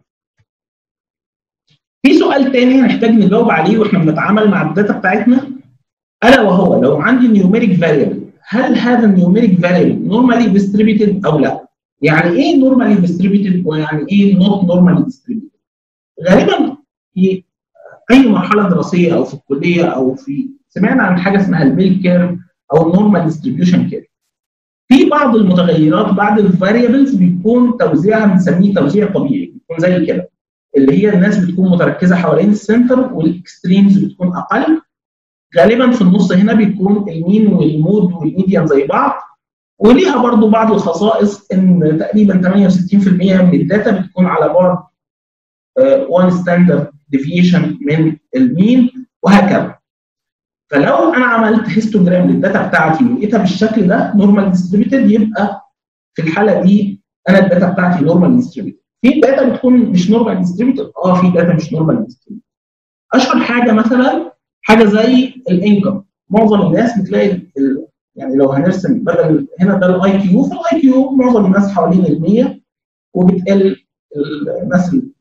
[SPEAKER 1] في سؤال تاني هنحتاج نجاوب عليه واحنا بنتعامل مع الداتا بتاعتنا الا وهو لو عندي نيوميريك فاريبل هل هذا النيوميريك فاريبل نورمالي ديستريبيوتد او لا؟ يعني ايه نورمالي ديستريبيوتد ويعني ايه نوت نورمالي ديستريبيوتد؟ غالبا في اي مرحله دراسيه او في الكليه او في سمعنا عن حاجه اسمها البيل كيرف او النورمال ديستريبيوشن كيرف. في بعض المتغيرات بعض الفاريبلز بيكون توزيعها بنسميه توزيع طبيعي بيكون زي كده اللي هي الناس بتكون متركزه حوالين السنتر والاكستريمز بتكون اقل غالبا في النص هنا بيكون المين والمود والميديان زي بعض وليها برضو بعض الخصائص ان تقريبا 68% من الداتا بتكون على بعد 1 ستاندرد ديفيشن من المين وهكذا فلو انا عملت هيستوجرام للداتا بتاعتي ولقيتها بالشكل ده نورمال ديستريبيوتد يبقى في الحاله دي انا الداتا بتاعتي نورمال ديستريبيوتد في داتا بتكون مش نورمال ديستريبيوتد اه في داتا مش نورمال ديستريبيوتد اشهر حاجه مثلا حاجه زي الانكم معظم الناس بتلاقي ال... يعني لو هنرسم بدل هنا ده الاي كيو فالاي كيو معظم الناس حوالين ال 100 وبتقل الناس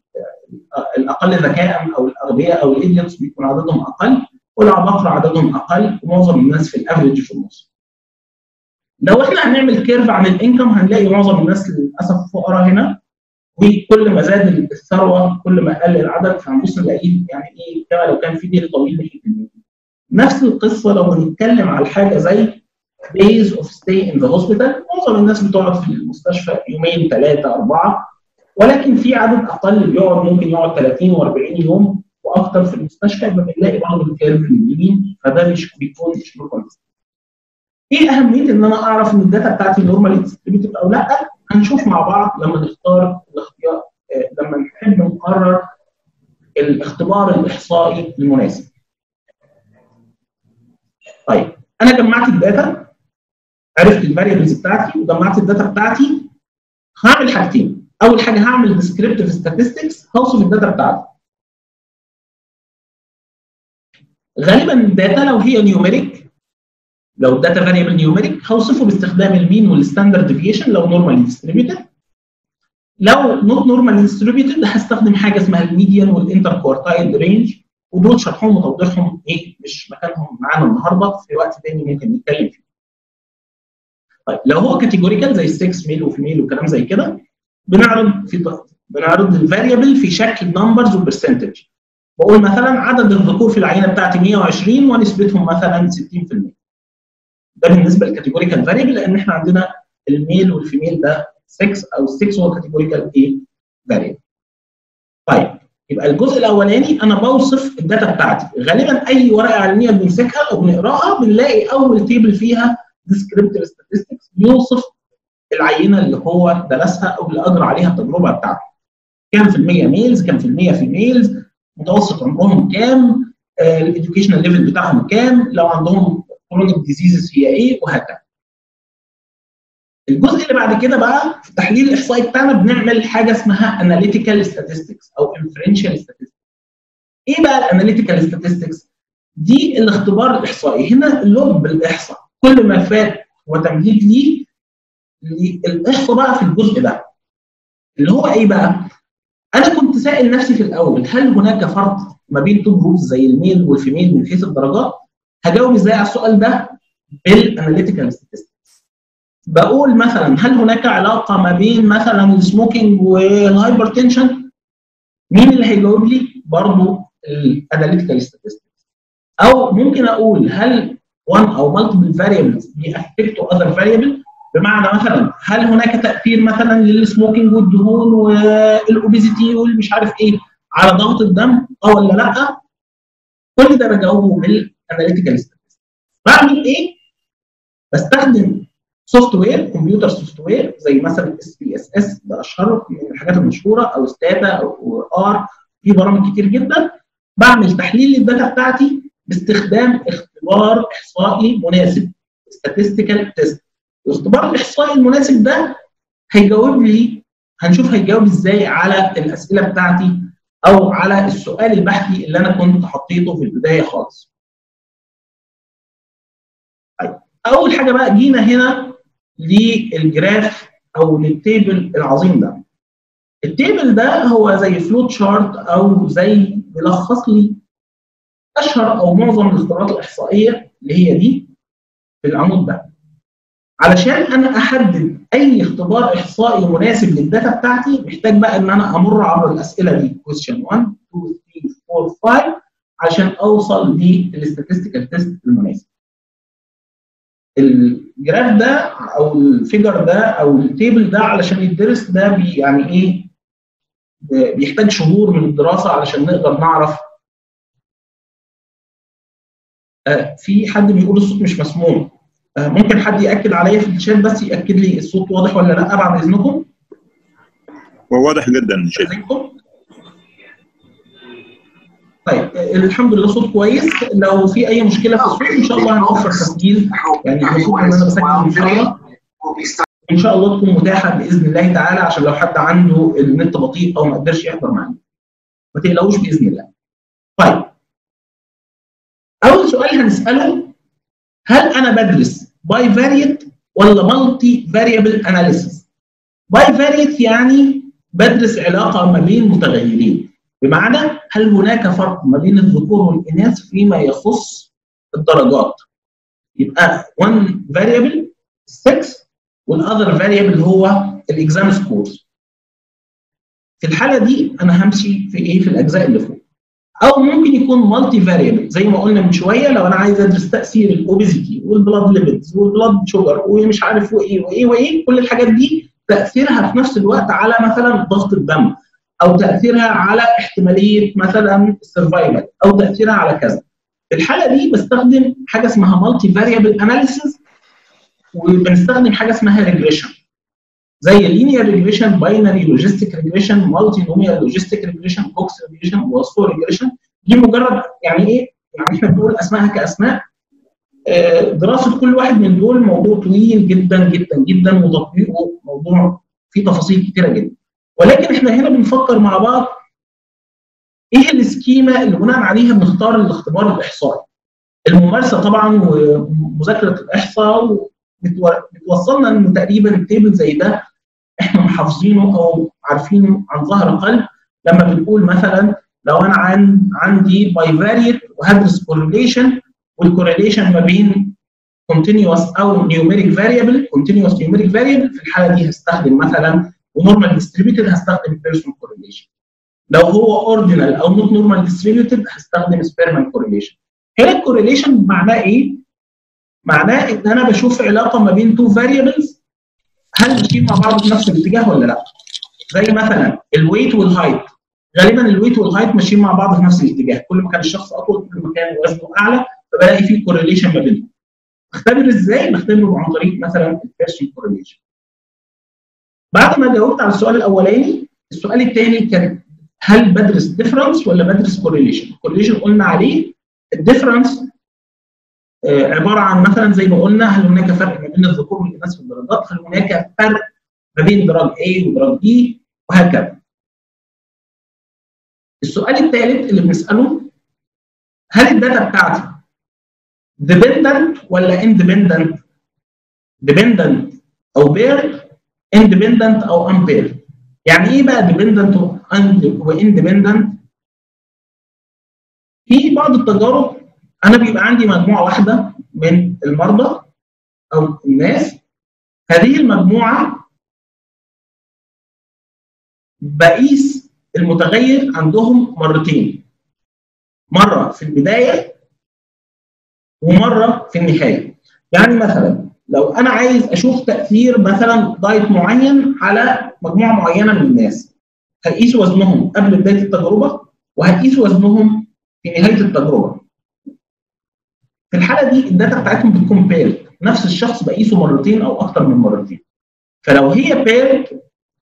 [SPEAKER 1] الاقل ذكاء او الاغبياء او الايديوتس بيكون عددهم اقل والعباقره عددهم اقل ومعظم الناس في الافريج في النص. لو احنا هنعمل كيرف عن الانكم هنلاقي معظم الناس للاسف فقراء هنا وكل ما زاد الثروه كل ما قل العدد فهنبص نلاقيه يعني ايه كما لو كان في ديل طويل ناحيه اليمين. نفس القصه لو هنتكلم على حاجه زي days of stay in the hospital معظم الناس بتقعد في المستشفى يومين ثلاثه اربعه ولكن في عدد اقل بيقعد ممكن يقعد 30 و40 يوم واكثر في المستشفى يبقى بنلاقي برضه الكيرف اليمين فده مش بيكون مش كويس. ايه اهميه ان انا اعرف ان الداتا بتاعتي نورمالي ديستريبيوتد او لا؟ هنشوف مع بعض لما نختار الاختيار لما نحب نقرر الاختبار الاحصائي المناسب. طيب انا جمعت الداتا عرفت الفاريبلز بتاعتي وجمعت الداتا بتاعتي هعمل حاجتين اول حاجه هعمل ديسكريبتيف statistics هوصف الداتا بتاعتي غالبا الداتا لو هي نيوميريك لو الداتا فاريبل نيوميريك هوصفه باستخدام المين والستاندرد ديفيشن لو نورمالي ديستريبيوتد لو نوت نورمالي ديستريبيوتد هستخدم حاجه اسمها الميديان والانتر كوارتايل رينج ودول شرحهم وتوضيحهم ايه مش مكانهم معانا النهارده في وقت تاني ممكن نتكلم فيه. طيب لو هو كاتيجوريكال زي 6 ميل وفيميل وكلام زي كده بنعرض في بنعرض الفاريبل في شكل نمبرز وبرسنتج. بقول مثلا عدد الذكور في العينه بتاعتي 120 ونسبتهم مثلا 60%. ده بالنسبه للكاتيجوريكال فاريبل لان احنا عندنا الميل والفيميل ده 6 او 6 هو كاتيجوريكال ايه فاريبل. طيب يبقى الجزء الاولاني انا بوصف الداتا بتاعتي غالبا اي ورقه علميه بنمسكها او بنقراها بنلاقي اول تيبل فيها descriptive statistics بيوصف العينه اللي هو درسها او اللي اجرى عليها التجربه بتاعته كام في المية ميلز كام في المية في ميلز متوسط عمرهم كام الاديوكيشنال ليفل بتاعهم كام لو عندهم كرونيك ديزيزز هي ايه وهكذا الجزء اللي بعد كده بقى في التحليل الاحصائي بتاعنا بنعمل حاجه اسمها اناليتيكال statistics او انفرنشال statistics. ايه بقى الاناليتيكال statistics؟ دي الاختبار الاحصائي هنا لب الاحصاء كل ما فات وتمهيد ليه الاحصاء بقى في الجزء ده اللي هو ايه بقى؟ انا كنت سائل نفسي في الاول هل هناك فرق ما بين تو جروبز زي الميل والفيميل من حيث الدرجات؟ هجاوب ازاي على السؤال ده؟ بالاناليتيكال statistics. بقول مثلا هل هناك علاقه ما بين مثلا السموكينج والهايبرتنشن؟ مين اللي هيجاوب لي؟ برضه الاناليتيكال statistics. او ممكن اقول هل one او multiple variables بيأفكتوا other variable بمعنى مثلا هل هناك تاثير مثلا للسموكينج والدهون والاوبيزيتي والمش عارف ايه على ضغط الدم اه ولا لا؟ كل ده بجاوبه بالاناليتيكال statistics. بعمل ايه؟ بستخدم سوفت وير كمبيوتر سوفت وير زي مثلا اس بي اس اس ده اشهر من الحاجات المشهوره او ستاتا او ار في برامج كتير جدا بعمل تحليل للداتا بتاعتي باستخدام اختبار احصائي مناسب statistical تيست الاختبار الاحصائي المناسب ده هيجاوب لي هنشوف هيجاوب ازاي على الاسئله بتاعتي او على السؤال البحثي اللي انا كنت حطيته في البدايه خالص. طيب اول حاجه بقى جينا هنا للجراف او للتيبل العظيم ده. التيبل ده هو زي فلوت شارت او زي بيلخص لي اشهر او معظم الاختبارات الاحصائيه اللي هي دي في العمود ده. علشان انا احدد اي اختبار احصائي مناسب للداتا بتاعتي محتاج بقى ان انا امر عبر الاسئله دي كويستشن 1 2 3 4 5 عشان اوصل للستاتستيكال تيست المناسب. الجراف ده او الفيجر ده او التيبل ده علشان يدرس ده بي يعني ايه بيحتاج شهور من الدراسه علشان نقدر نعرف آه في حد بيقول الصوت مش مسموع آه ممكن حد ياكد عليا في الشات بس ياكد لي الصوت واضح ولا لا بعد اذنكم
[SPEAKER 4] هو واضح جدا شيخ
[SPEAKER 1] طيب الحمد لله صوت كويس لو في اي مشكله في الصوت ان شاء الله هنوفر تسجيل يعني المفروض ان انا بسجل ان شاء الله ان شاء الله تكون متاحه باذن الله تعالى عشان لو حد عنده النت بطيء او ما قدرش يحضر معانا ما تقلقوش باذن الله طيب اول سؤال هنساله هل انا بدرس باي فاريت ولا مالتي فاريبل اناليسيس باي فاريت يعني بدرس علاقه ما بين متغيرين بمعنى هل هناك فرق ما بين الذكور والاناث فيما يخص الدرجات يبقى one variable sex والاذر variable هو الاكزام سكورز في الحاله دي انا همشي في ايه في الاجزاء اللي فوق او ممكن يكون مالتي فاريبل زي ما قلنا من شويه لو انا عايز ادرس تاثير الاوبيزيتي والبلاد ليبيدز والبلاد شوجر ومش عارف وايه وايه وايه كل الحاجات دي تاثيرها في نفس الوقت على مثلا ضغط الدم او تاثيرها على احتماليه مثلا السرفايفل او تاثيرها على كذا في الحاله دي بستخدم حاجه اسمها مالتي فاريبل اناليسيس وبنستخدم حاجه اسمها ريجريشن زي لينير ريجريشن باينري لوجيستيك ريجريشن مالتي نوميال لوجيستيك ريجريشن بوكس ريجريشن واسفور ريجريشن دي مجرد يعني ايه يعني احنا بنقول اسمائها كاسماء دراسه كل واحد من دول موضوع طويل جدا جدا جدا وتطبيقه موضوع فيه تفاصيل كتيره جدا ولكن احنا هنا بنفكر مع بعض ايه السكيما اللي بناء عليها بنختار الاختبار الاحصائي الممارسه طبعا ومذاكره الاحصاء بتوصلنا انه تقريبا التيبل زي ده احنا محافظينه او عارفينه عن ظهر قلب لما بنقول مثلا لو انا عن عندي باي فاريت وهدرس كورليشن والكورليشن ما بين continuous او numeric variable continuous numeric variable في الحاله دي هستخدم مثلا ونورمال distributed هستخدم بيرسون correlation لو هو اوردينال او نوت نورمال ديستريبيوتد هستخدم سبيرمان كورليشن هنا الكورليشن معناه ايه؟ معناه ان انا بشوف علاقه ما بين تو فاريبلز هل ماشيين مع بعض في نفس الاتجاه ولا لا؟ زي مثلا الويت والهايت غالبا الويت والهايت ماشيين مع بعض في نفس الاتجاه كل ما كان الشخص اطول كل ما كان وزنه اعلى فبلاقي في كورليشن ما بينهم اختبر ازاي؟ بختبره عن طريق مثلا البيرسون كورليشن بعد ما جاوبت على السؤال الاولاني السؤال الثاني كان هل بدرس ديفرنس ولا بدرس كورليشن؟ الكورليشن قلنا عليه الديفرنس آه عباره عن مثلا زي ما قلنا هل هناك فرق ما بين الذكور والاناث في الدرجات؟ هل هناك فرق ما بين دراج A ودراج B وهكذا. السؤال الثالث اللي بنساله هل الداتا بتاعتي dependent ولا independent؟ dependent او pair independent او unpaired. يعني ايه بقى dependent واندبندنت؟ في بعض التجارب انا بيبقى عندي مجموعه واحده من المرضى او الناس هذه المجموعه بقيس المتغير عندهم مرتين مره في البدايه ومره في النهايه يعني مثلا لو انا عايز اشوف تاثير مثلا دايت معين على مجموعه معينه من الناس هقيس وزنهم قبل بدايه التجربه وهقيس وزنهم في نهايه التجربه. في الحاله دي الداتا بتاعتهم بتكون بيرد نفس الشخص بقيسه مرتين او اكتر من مرتين. فلو هي بيرد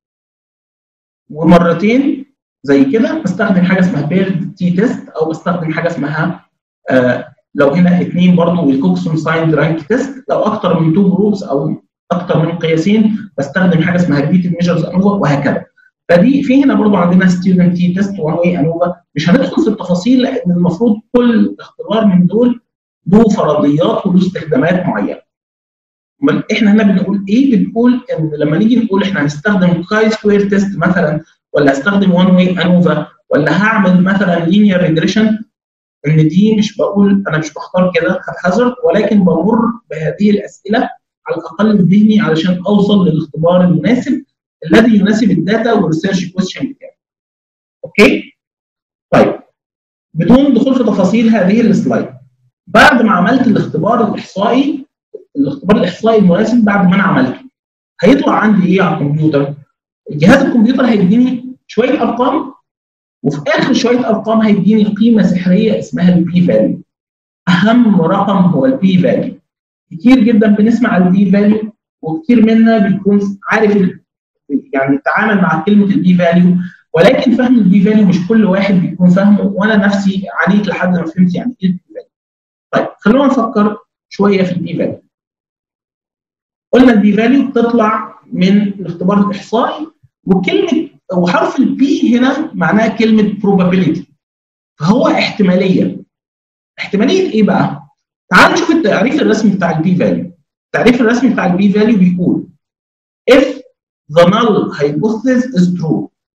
[SPEAKER 1] ومرتين زي كده بستخدم حاجه اسمها بيرد تي تيست او بستخدم حاجه اسمها آه لو هنا اثنين برضه والكوكسون سايند رانك تيست لو اكتر من تو جروبس او اكتر من قياسين بستخدم حاجه اسمها ريبيتد ميجرز انوفا وهكذا. فدي في هنا برضه عندنا ستودنت تي تيست وان واي انوفا مش هندخل في التفاصيل لان المفروض كل اختبار من دول له فرضيات وله استخدامات معينه. امال احنا هنا بنقول ايه؟ بنقول ان لما نيجي نقول احنا هنستخدم كاي سكوير تيست مثلا ولا هستخدم وان واي انوفا ولا هعمل مثلا لينير ريجريشن ان دي مش بقول انا مش بختار كده هازارد ولكن بمر بهذه الاسئله على الاقل الذهني علشان اوصل للاختبار المناسب الذي يناسب الداتا والريسيرش كويشن بتاعي. اوكي؟ طيب بدون دخول في تفاصيل هذه السلايد بعد ما عملت الاختبار الاحصائي الاختبار الاحصائي المناسب بعد ما انا عملته هيطلع عندي ايه على الكمبيوتر؟ جهاز الكمبيوتر هيديني شويه ارقام وفي اخر شويه ارقام هيديني قيمه سحريه اسمها البي فاليو. اهم رقم هو البي فاليو. كتير جدا بنسمع البي فاليو وكتير منا بيكون عارف يعني يتعامل مع كلمه البي فاليو ولكن فهم البي فاليو مش كل واحد بيكون فاهمه وانا نفسي عانيت لحد ما فهمت يعني ايه البي فاليو. طيب خلونا نفكر شويه في البي فاليو. قلنا البي فاليو بتطلع من الاختبار الاحصائي وكلمه وحرف البي هنا معناها كلمه probability فهو احتماليه احتماليه ايه بقى؟ تعال نشوف التعريف الرسمي بتاع البي فاليو التعريف الرسمي بتاع البي فاليو بيقول if the null hypothesis is true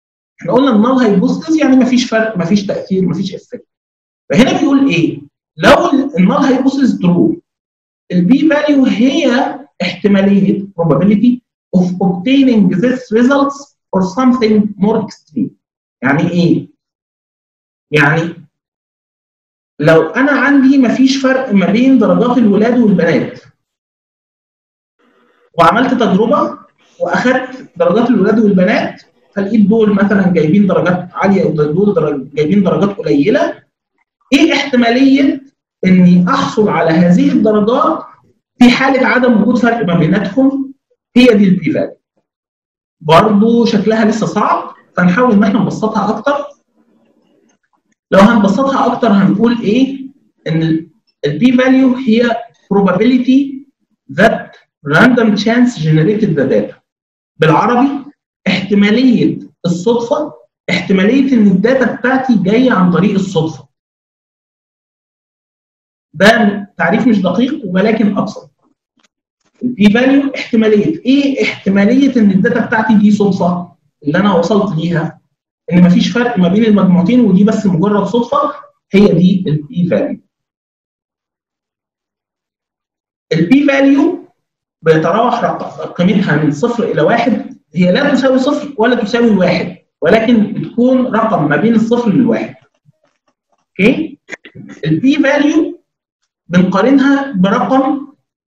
[SPEAKER 1] احنا قلنا النال هايبوثيسيس يعني مفيش فرق مفيش تاثير مفيش افكت فهنا بيقول ايه لو النال هايبوثيسيس ترو البي فاليو هي احتماليه probability of obtaining this results or something more extreme يعني ايه يعني لو انا عندي مفيش فرق ما بين درجات الولاد والبنات وعملت تجربه واخدت درجات الولاد والبنات فلقيت دول مثلا جايبين درجات عاليه ودول درج... جايبين درجات قليله ايه احتماليه اني احصل على هذه الدرجات في حاله عدم وجود فرق ما بيناتهم هي دي البي فاليو برضه شكلها لسه صعب فنحاول ان احنا نبسطها اكتر لو هنبسطها اكتر هنقول ايه ان البي فاليو هي probability that random chance generated the data بالعربي احتماليه الصدفه احتماليه ان الداتا بتاعتي جايه عن طريق الصدفه ده تعريف مش دقيق ولكن ابسط البي فاليو احتماليه ايه احتماليه ان الداتا بتاعتي دي صدفه اللي انا وصلت ليها ان مفيش فرق ما بين المجموعتين ودي بس مجرد صدفه هي دي البي فاليو البي فاليو بيتراوح قيمتها من صفر الى واحد هي لا تساوي صفر ولا تساوي واحد ولكن بتكون رقم ما بين الصفر للواحد اوكي البي فاليو بنقارنها برقم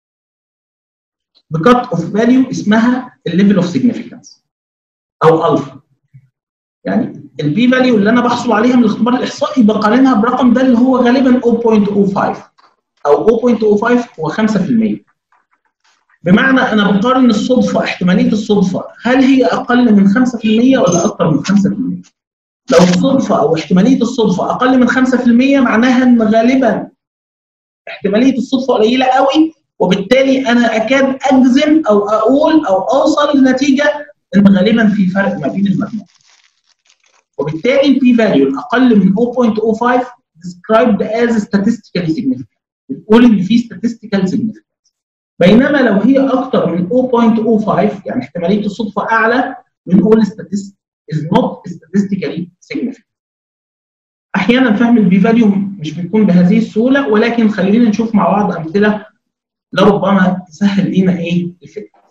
[SPEAKER 1] بكات اوف فاليو اسمها الليفل اوف سيجنيفيكانس او الفا يعني البي فاليو اللي انا بحصل عليها من الاختبار الاحصائي بقارنها برقم ده اللي هو غالبا 0.05 او 0.05 هو 5% بمعنى انا بقارن الصدفه احتماليه الصدفه هل هي اقل من 5% ولا اكثر من 5%؟ لو الصدفه او احتماليه الصدفه اقل من 5% معناها ان غالبا احتماليه الصدفه قليله قوي وبالتالي انا اكاد اجزم او اقول او اوصل لنتيجه ان غالبا في فرق ما بين المجموعات. وبالتالي البي فاليو الاقل من 0.05 described as statistically significant بتقول ان في statistical significance بينما لو هي اكتر من 0.05 يعني احتماليه الصدفه اعلى بنقول statistic is not statistically significant احيانا فهم البي فاليو مش بيكون بهذه السهوله ولكن خلينا نشوف مع بعض امثله لربما تسهل لينا ايه الفكره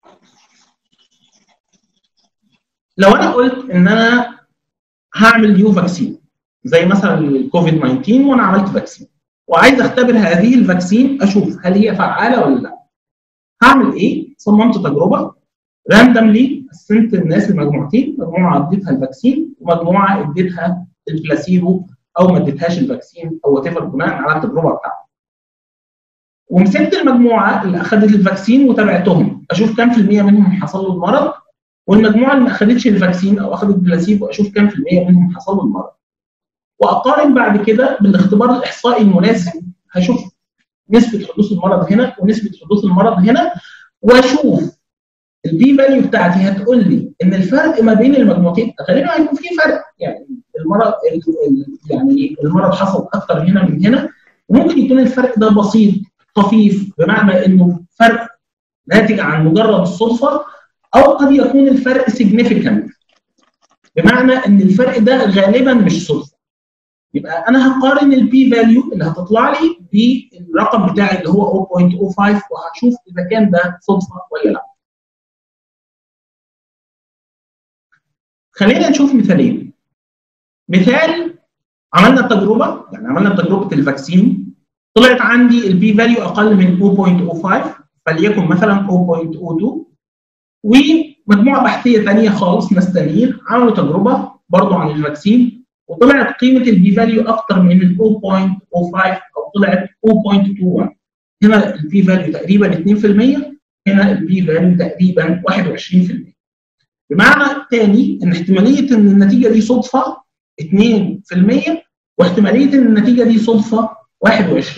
[SPEAKER 1] لو انا قلت ان انا هعمل نيو فاكسين زي مثلا الكوفيد 19 وانا عملت فاكسين وعايز اختبر هذه الفاكسين اشوف هل هي فعاله ولا لا هعمل ايه صممت تجربه راندملي قسمت الناس لمجموعتين مجموعه اديتها الفاكسين ومجموعه اديتها البلاسيبو او ما اديتهاش الفاكسين او وات بناء على التجربه بتاعتي ومسكت المجموعه اللي اخذت الفاكسين وتابعتهم اشوف كام في الميه منهم حصل له المرض والمجموعه اللي ما اخذتش الفاكسين او اخذت بلاسيبو اشوف كام في الميه منهم حصل له المرض واقارن بعد كده بالاختبار الاحصائي المناسب هشوف نسبه حدوث المرض هنا ونسبه حدوث المرض هنا واشوف البي فاليو بتاعتي هتقول لي ان الفرق ما بين المجموعتين غالبا هيكون في فرق يعني المرض يعني المرض حصل اكتر هنا من هنا وممكن يكون الفرق ده بسيط طفيف بمعنى انه فرق ناتج عن مجرد الصدفه او قد يكون الفرق significant بمعنى ان الفرق ده غالبا مش صدفه يبقى انا هقارن البي فاليو اللي هتطلع لي بالرقم بتاعي اللي هو 0.05 وهشوف اذا كان ده صدفه ولا لا. خلينا نشوف مثالين. مثال عملنا التجربه يعني عملنا تجربه الفاكسين طلعت عندي البي فاليو اقل من 0.05 فليكن مثلا 0.02 ومجموعه بحثيه ثانيه خالص ناس ثانيين عملوا تجربه برضه عن الفاكسين وطلعت قيمه البي فاليو اكتر من ال 0.05 او طلعت 0.21 هنا البي فاليو تقريبا 2% هنا البي فاليو تقريبا 21% بمعنى تاني ان احتماليه ان النتيجه دي صدفه 2% واحتماليه ان النتيجه دي صدفه 21%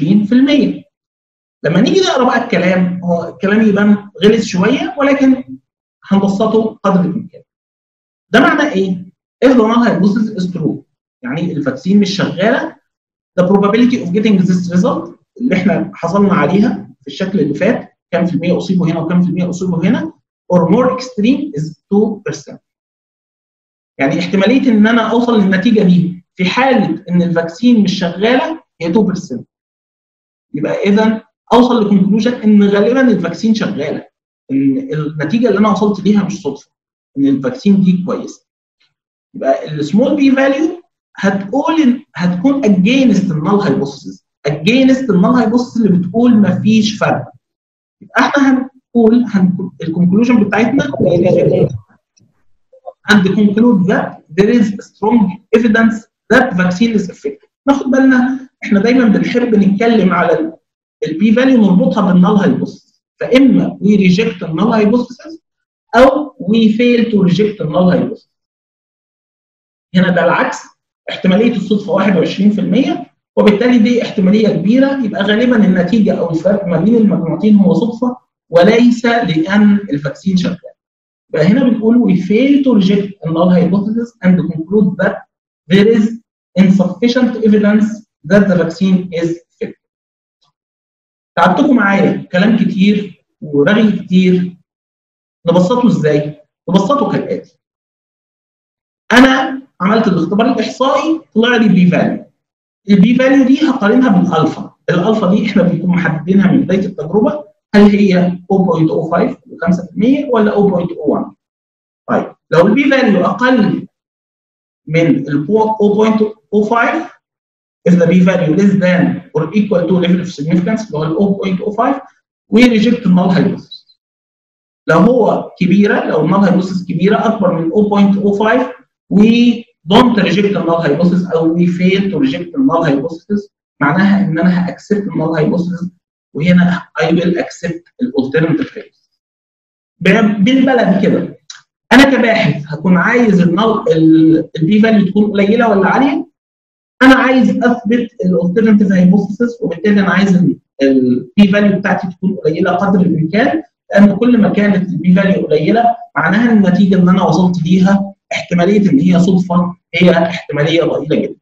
[SPEAKER 1] لما نيجي نقرا بقى الكلام هو الكلام يبان غلس شويه ولكن هنبسطه قدر الامكان ده معناه ايه؟ if the null hypothesis is true يعني الفاكسين مش شغاله the probability of getting this result اللي احنا حصلنا عليها في الشكل اللي فات كام في المية اصيبوا هنا وكام في المية اصيبوا هنا or more extreme is 2% يعني احتماليه ان انا اوصل للنتيجه دي في حاله ان الفاكسين مش شغاله هي 2% يبقى اذا اوصل لكونكلوجن ان غالبا الفاكسين شغاله ان النتيجه اللي انا وصلت ليها مش صدفه ان الفاكسين دي كويسه يبقى السمول بي فاليو هتقول إن هتكون اجينست النال هايبوثيسيس اجينست النال هايبوثيسيس اللي بتقول ما فيش فرق يبقى احنا هنقول هنقول الكونكلوجن بتاعتنا and conclude that there is strong evidence that vaccine is effective ناخد بالنا احنا دايما بنحب نتكلم على البي فاليو نربطها بالنال هايبوثيسيس فاما we reject النال هايبوثيسيس او we fail to reject النال هايبوثيسيس هنا ده العكس احتماليه الصدفه 21% وبالتالي دي احتماليه كبيره يبقى غالبا النتيجه او الفرق ما بين المجموعتين هو صدفه وليس لان الفاكسين شغال. يبقى هنا بنقول we fail to reject a null hypothesis and conclude that there is insufficient evidence that the vaccine is effective. تعبتكم معايا كلام كتير ورغي كتير نبسطه ازاي؟ نبسطه كالاتي. انا عملت الاختبار الاحصائي طلع لي بي فاليو. البي فاليو دي هقارنها بالالفا، الالفا دي احنا بنكون محددينها من بدايه التجربه هل هي 0.05 5% ولا 0.01 طيب لو البي فاليو اقل من ال 0.05 if the p value less than or equal to level of significance اللي هو ال 0.05 we reject the null hypothesis لو هو كبيره لو النال hypothesis كبيره اكبر من 0.05 we don't reject the null hypothesis او we fail to reject the null hypothesis معناها ان انا هاكسبت النال hypothesis وهنا I will accept الالترناتيف phase بالبلدي كده انا كباحث هكون عايز البي فاليو تكون قليله ولا عاليه انا عايز اثبت الالترناتيف هايبوثيسيس وبالتالي انا عايز البي فاليو بتاعتي تكون قليله قدر الامكان لان كل ما كانت البي فاليو قليله معناها ان النتيجه اللي انا وصلت ليها احتماليه ان هي صدفه هي احتماليه ضئيله جدا.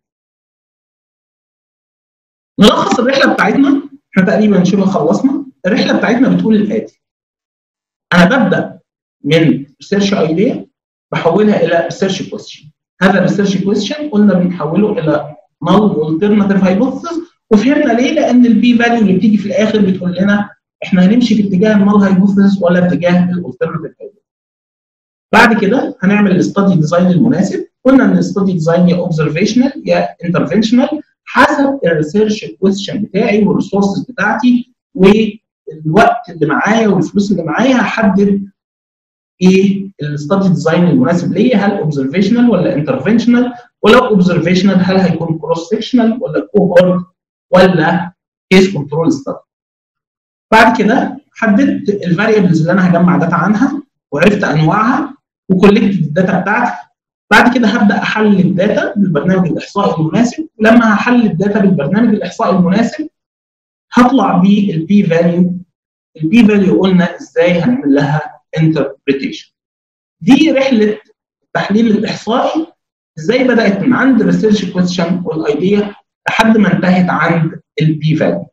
[SPEAKER 1] نلخص الرحله بتاعتنا احنا تقريبا شبه خلصنا الرحله بتاعتنا بتقول الاتي انا ببدا من ريسيرش ايديا بحولها الى ريسيرش كويستشن هذا الريسيرش كويستشن قلنا بنحوله الى نل الترناتيف هايبوثيسيس وفهمنا ليه لان البي فاليو اللي بتيجي في الاخر بتقول لنا احنا هنمشي في اتجاه النل هايبوثيسيس ولا اتجاه الالترناتيف هايبوثيسيس بعد كده هنعمل الاستادي ديزاين المناسب قلنا ان الاستادي ديزاين يا اوبزرفيشنال يا انترفنشنال حسب الريسيرش كويستشن بتاعي والريسورسز بتاعتي والوقت اللي معايا والفلوس اللي معايا هحدد ايه الاستادي ديزاين المناسب ليا هل اوبزرفيشنال ولا انترفنشنال ولو اوبزرفيشنال هل هيكون كروس سكشنال ولا كوهورت ولا كيس كنترول ستادي بعد كده حددت الفاريبلز اللي انا هجمع داتا عنها وعرفت انواعها وكولكت الداتا بتاعتي بعد كده هبدا احلل الداتا بالبرنامج الاحصائي المناسب ولما هحلل الداتا بالبرنامج الاحصائي المناسب هطلع بالبي فاليو البي فاليو قلنا ازاي هنعمل لها انتربريتيشن دي رحله التحليل الاحصائي ازاي بدات من عند الريسيرش كويستشن والايديا لحد ما انتهت عند البي فاليو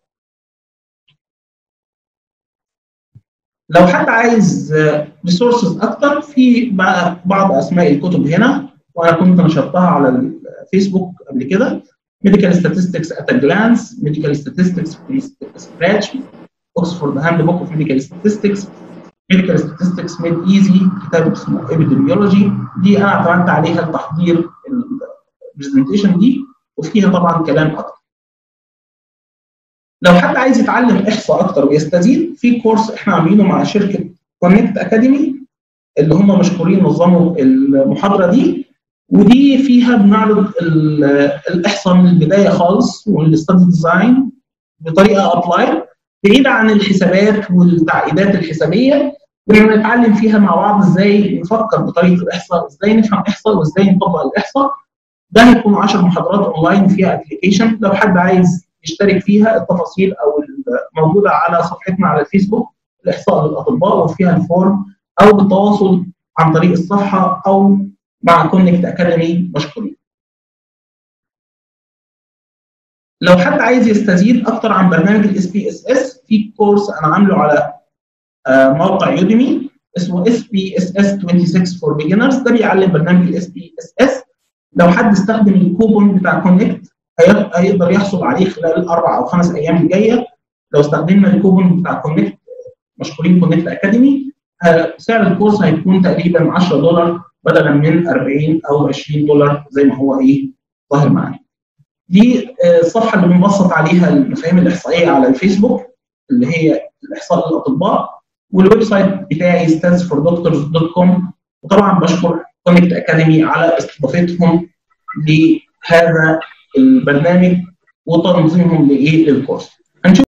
[SPEAKER 1] لو حد عايز ريسورسز اكتر في بعض اسماء الكتب هنا وانا كنت نشرتها على الفيسبوك قبل كده ميديكال statistics at a glance ميديكال statistics from scratch اوكسفورد هاند بوك اوف ميديكال statistics ميديكال statistics made easy كتاب اسمه epidemiology دي انا اعتمدت عليها لتحضير البرزنتيشن دي وفيها طبعا كلام اكتر لو حد عايز يتعلم احصاء اكتر ويستزيد في كورس احنا عاملينه مع شركه كونكت اكاديمي اللي هم مشكورين نظموا المحاضره دي ودي فيها بنعرض الاحصاء من البدايه خالص والاستادي ديزاين بطريقه ابلاي بعيده عن الحسابات والتعقيدات الحسابيه بنتعلم فيها مع بعض ازاي نفكر بطريقه الاحصاء ازاي نفهم احصاء وازاي نطبق الاحصاء ده هيكون 10 محاضرات اونلاين فيها ابلكيشن لو حد عايز يشترك فيها التفاصيل او موجوده على صفحتنا على الفيسبوك الاحصاء للاطباء وفيها الفورم او بالتواصل عن طريق الصفحه او مع كونكت اكاديمي مشكورين. لو حد عايز يستزيد اكتر عن برنامج الاس بي اس اس في كورس انا عامله على موقع يوديمي اسمه اس بي اس اس 26 فور بيجنرز ده بيعلم برنامج الاس بي اس اس لو حد استخدم الكوبون بتاع كونكت هيقدر يحصل عليه خلال الاربع او خمس ايام الجايه لو استخدمنا الكوبون بتاع كونكت مشكورين كونكت اكاديمي سعر الكورس هيكون تقريبا 10 دولار بدلا من 40 او 20 دولار زي ما هو ايه ظاهر معانا. دي الصفحه اللي بنبسط عليها المفاهيم الاحصائيه على الفيسبوك اللي هي الاحصاء للاطباء والويب سايت بتاعي statsfordoctors.com وطبعا بشكر كونكت اكاديمي على استضافتهم لهذا البرنامج وتنظيمهم لايه للكورس.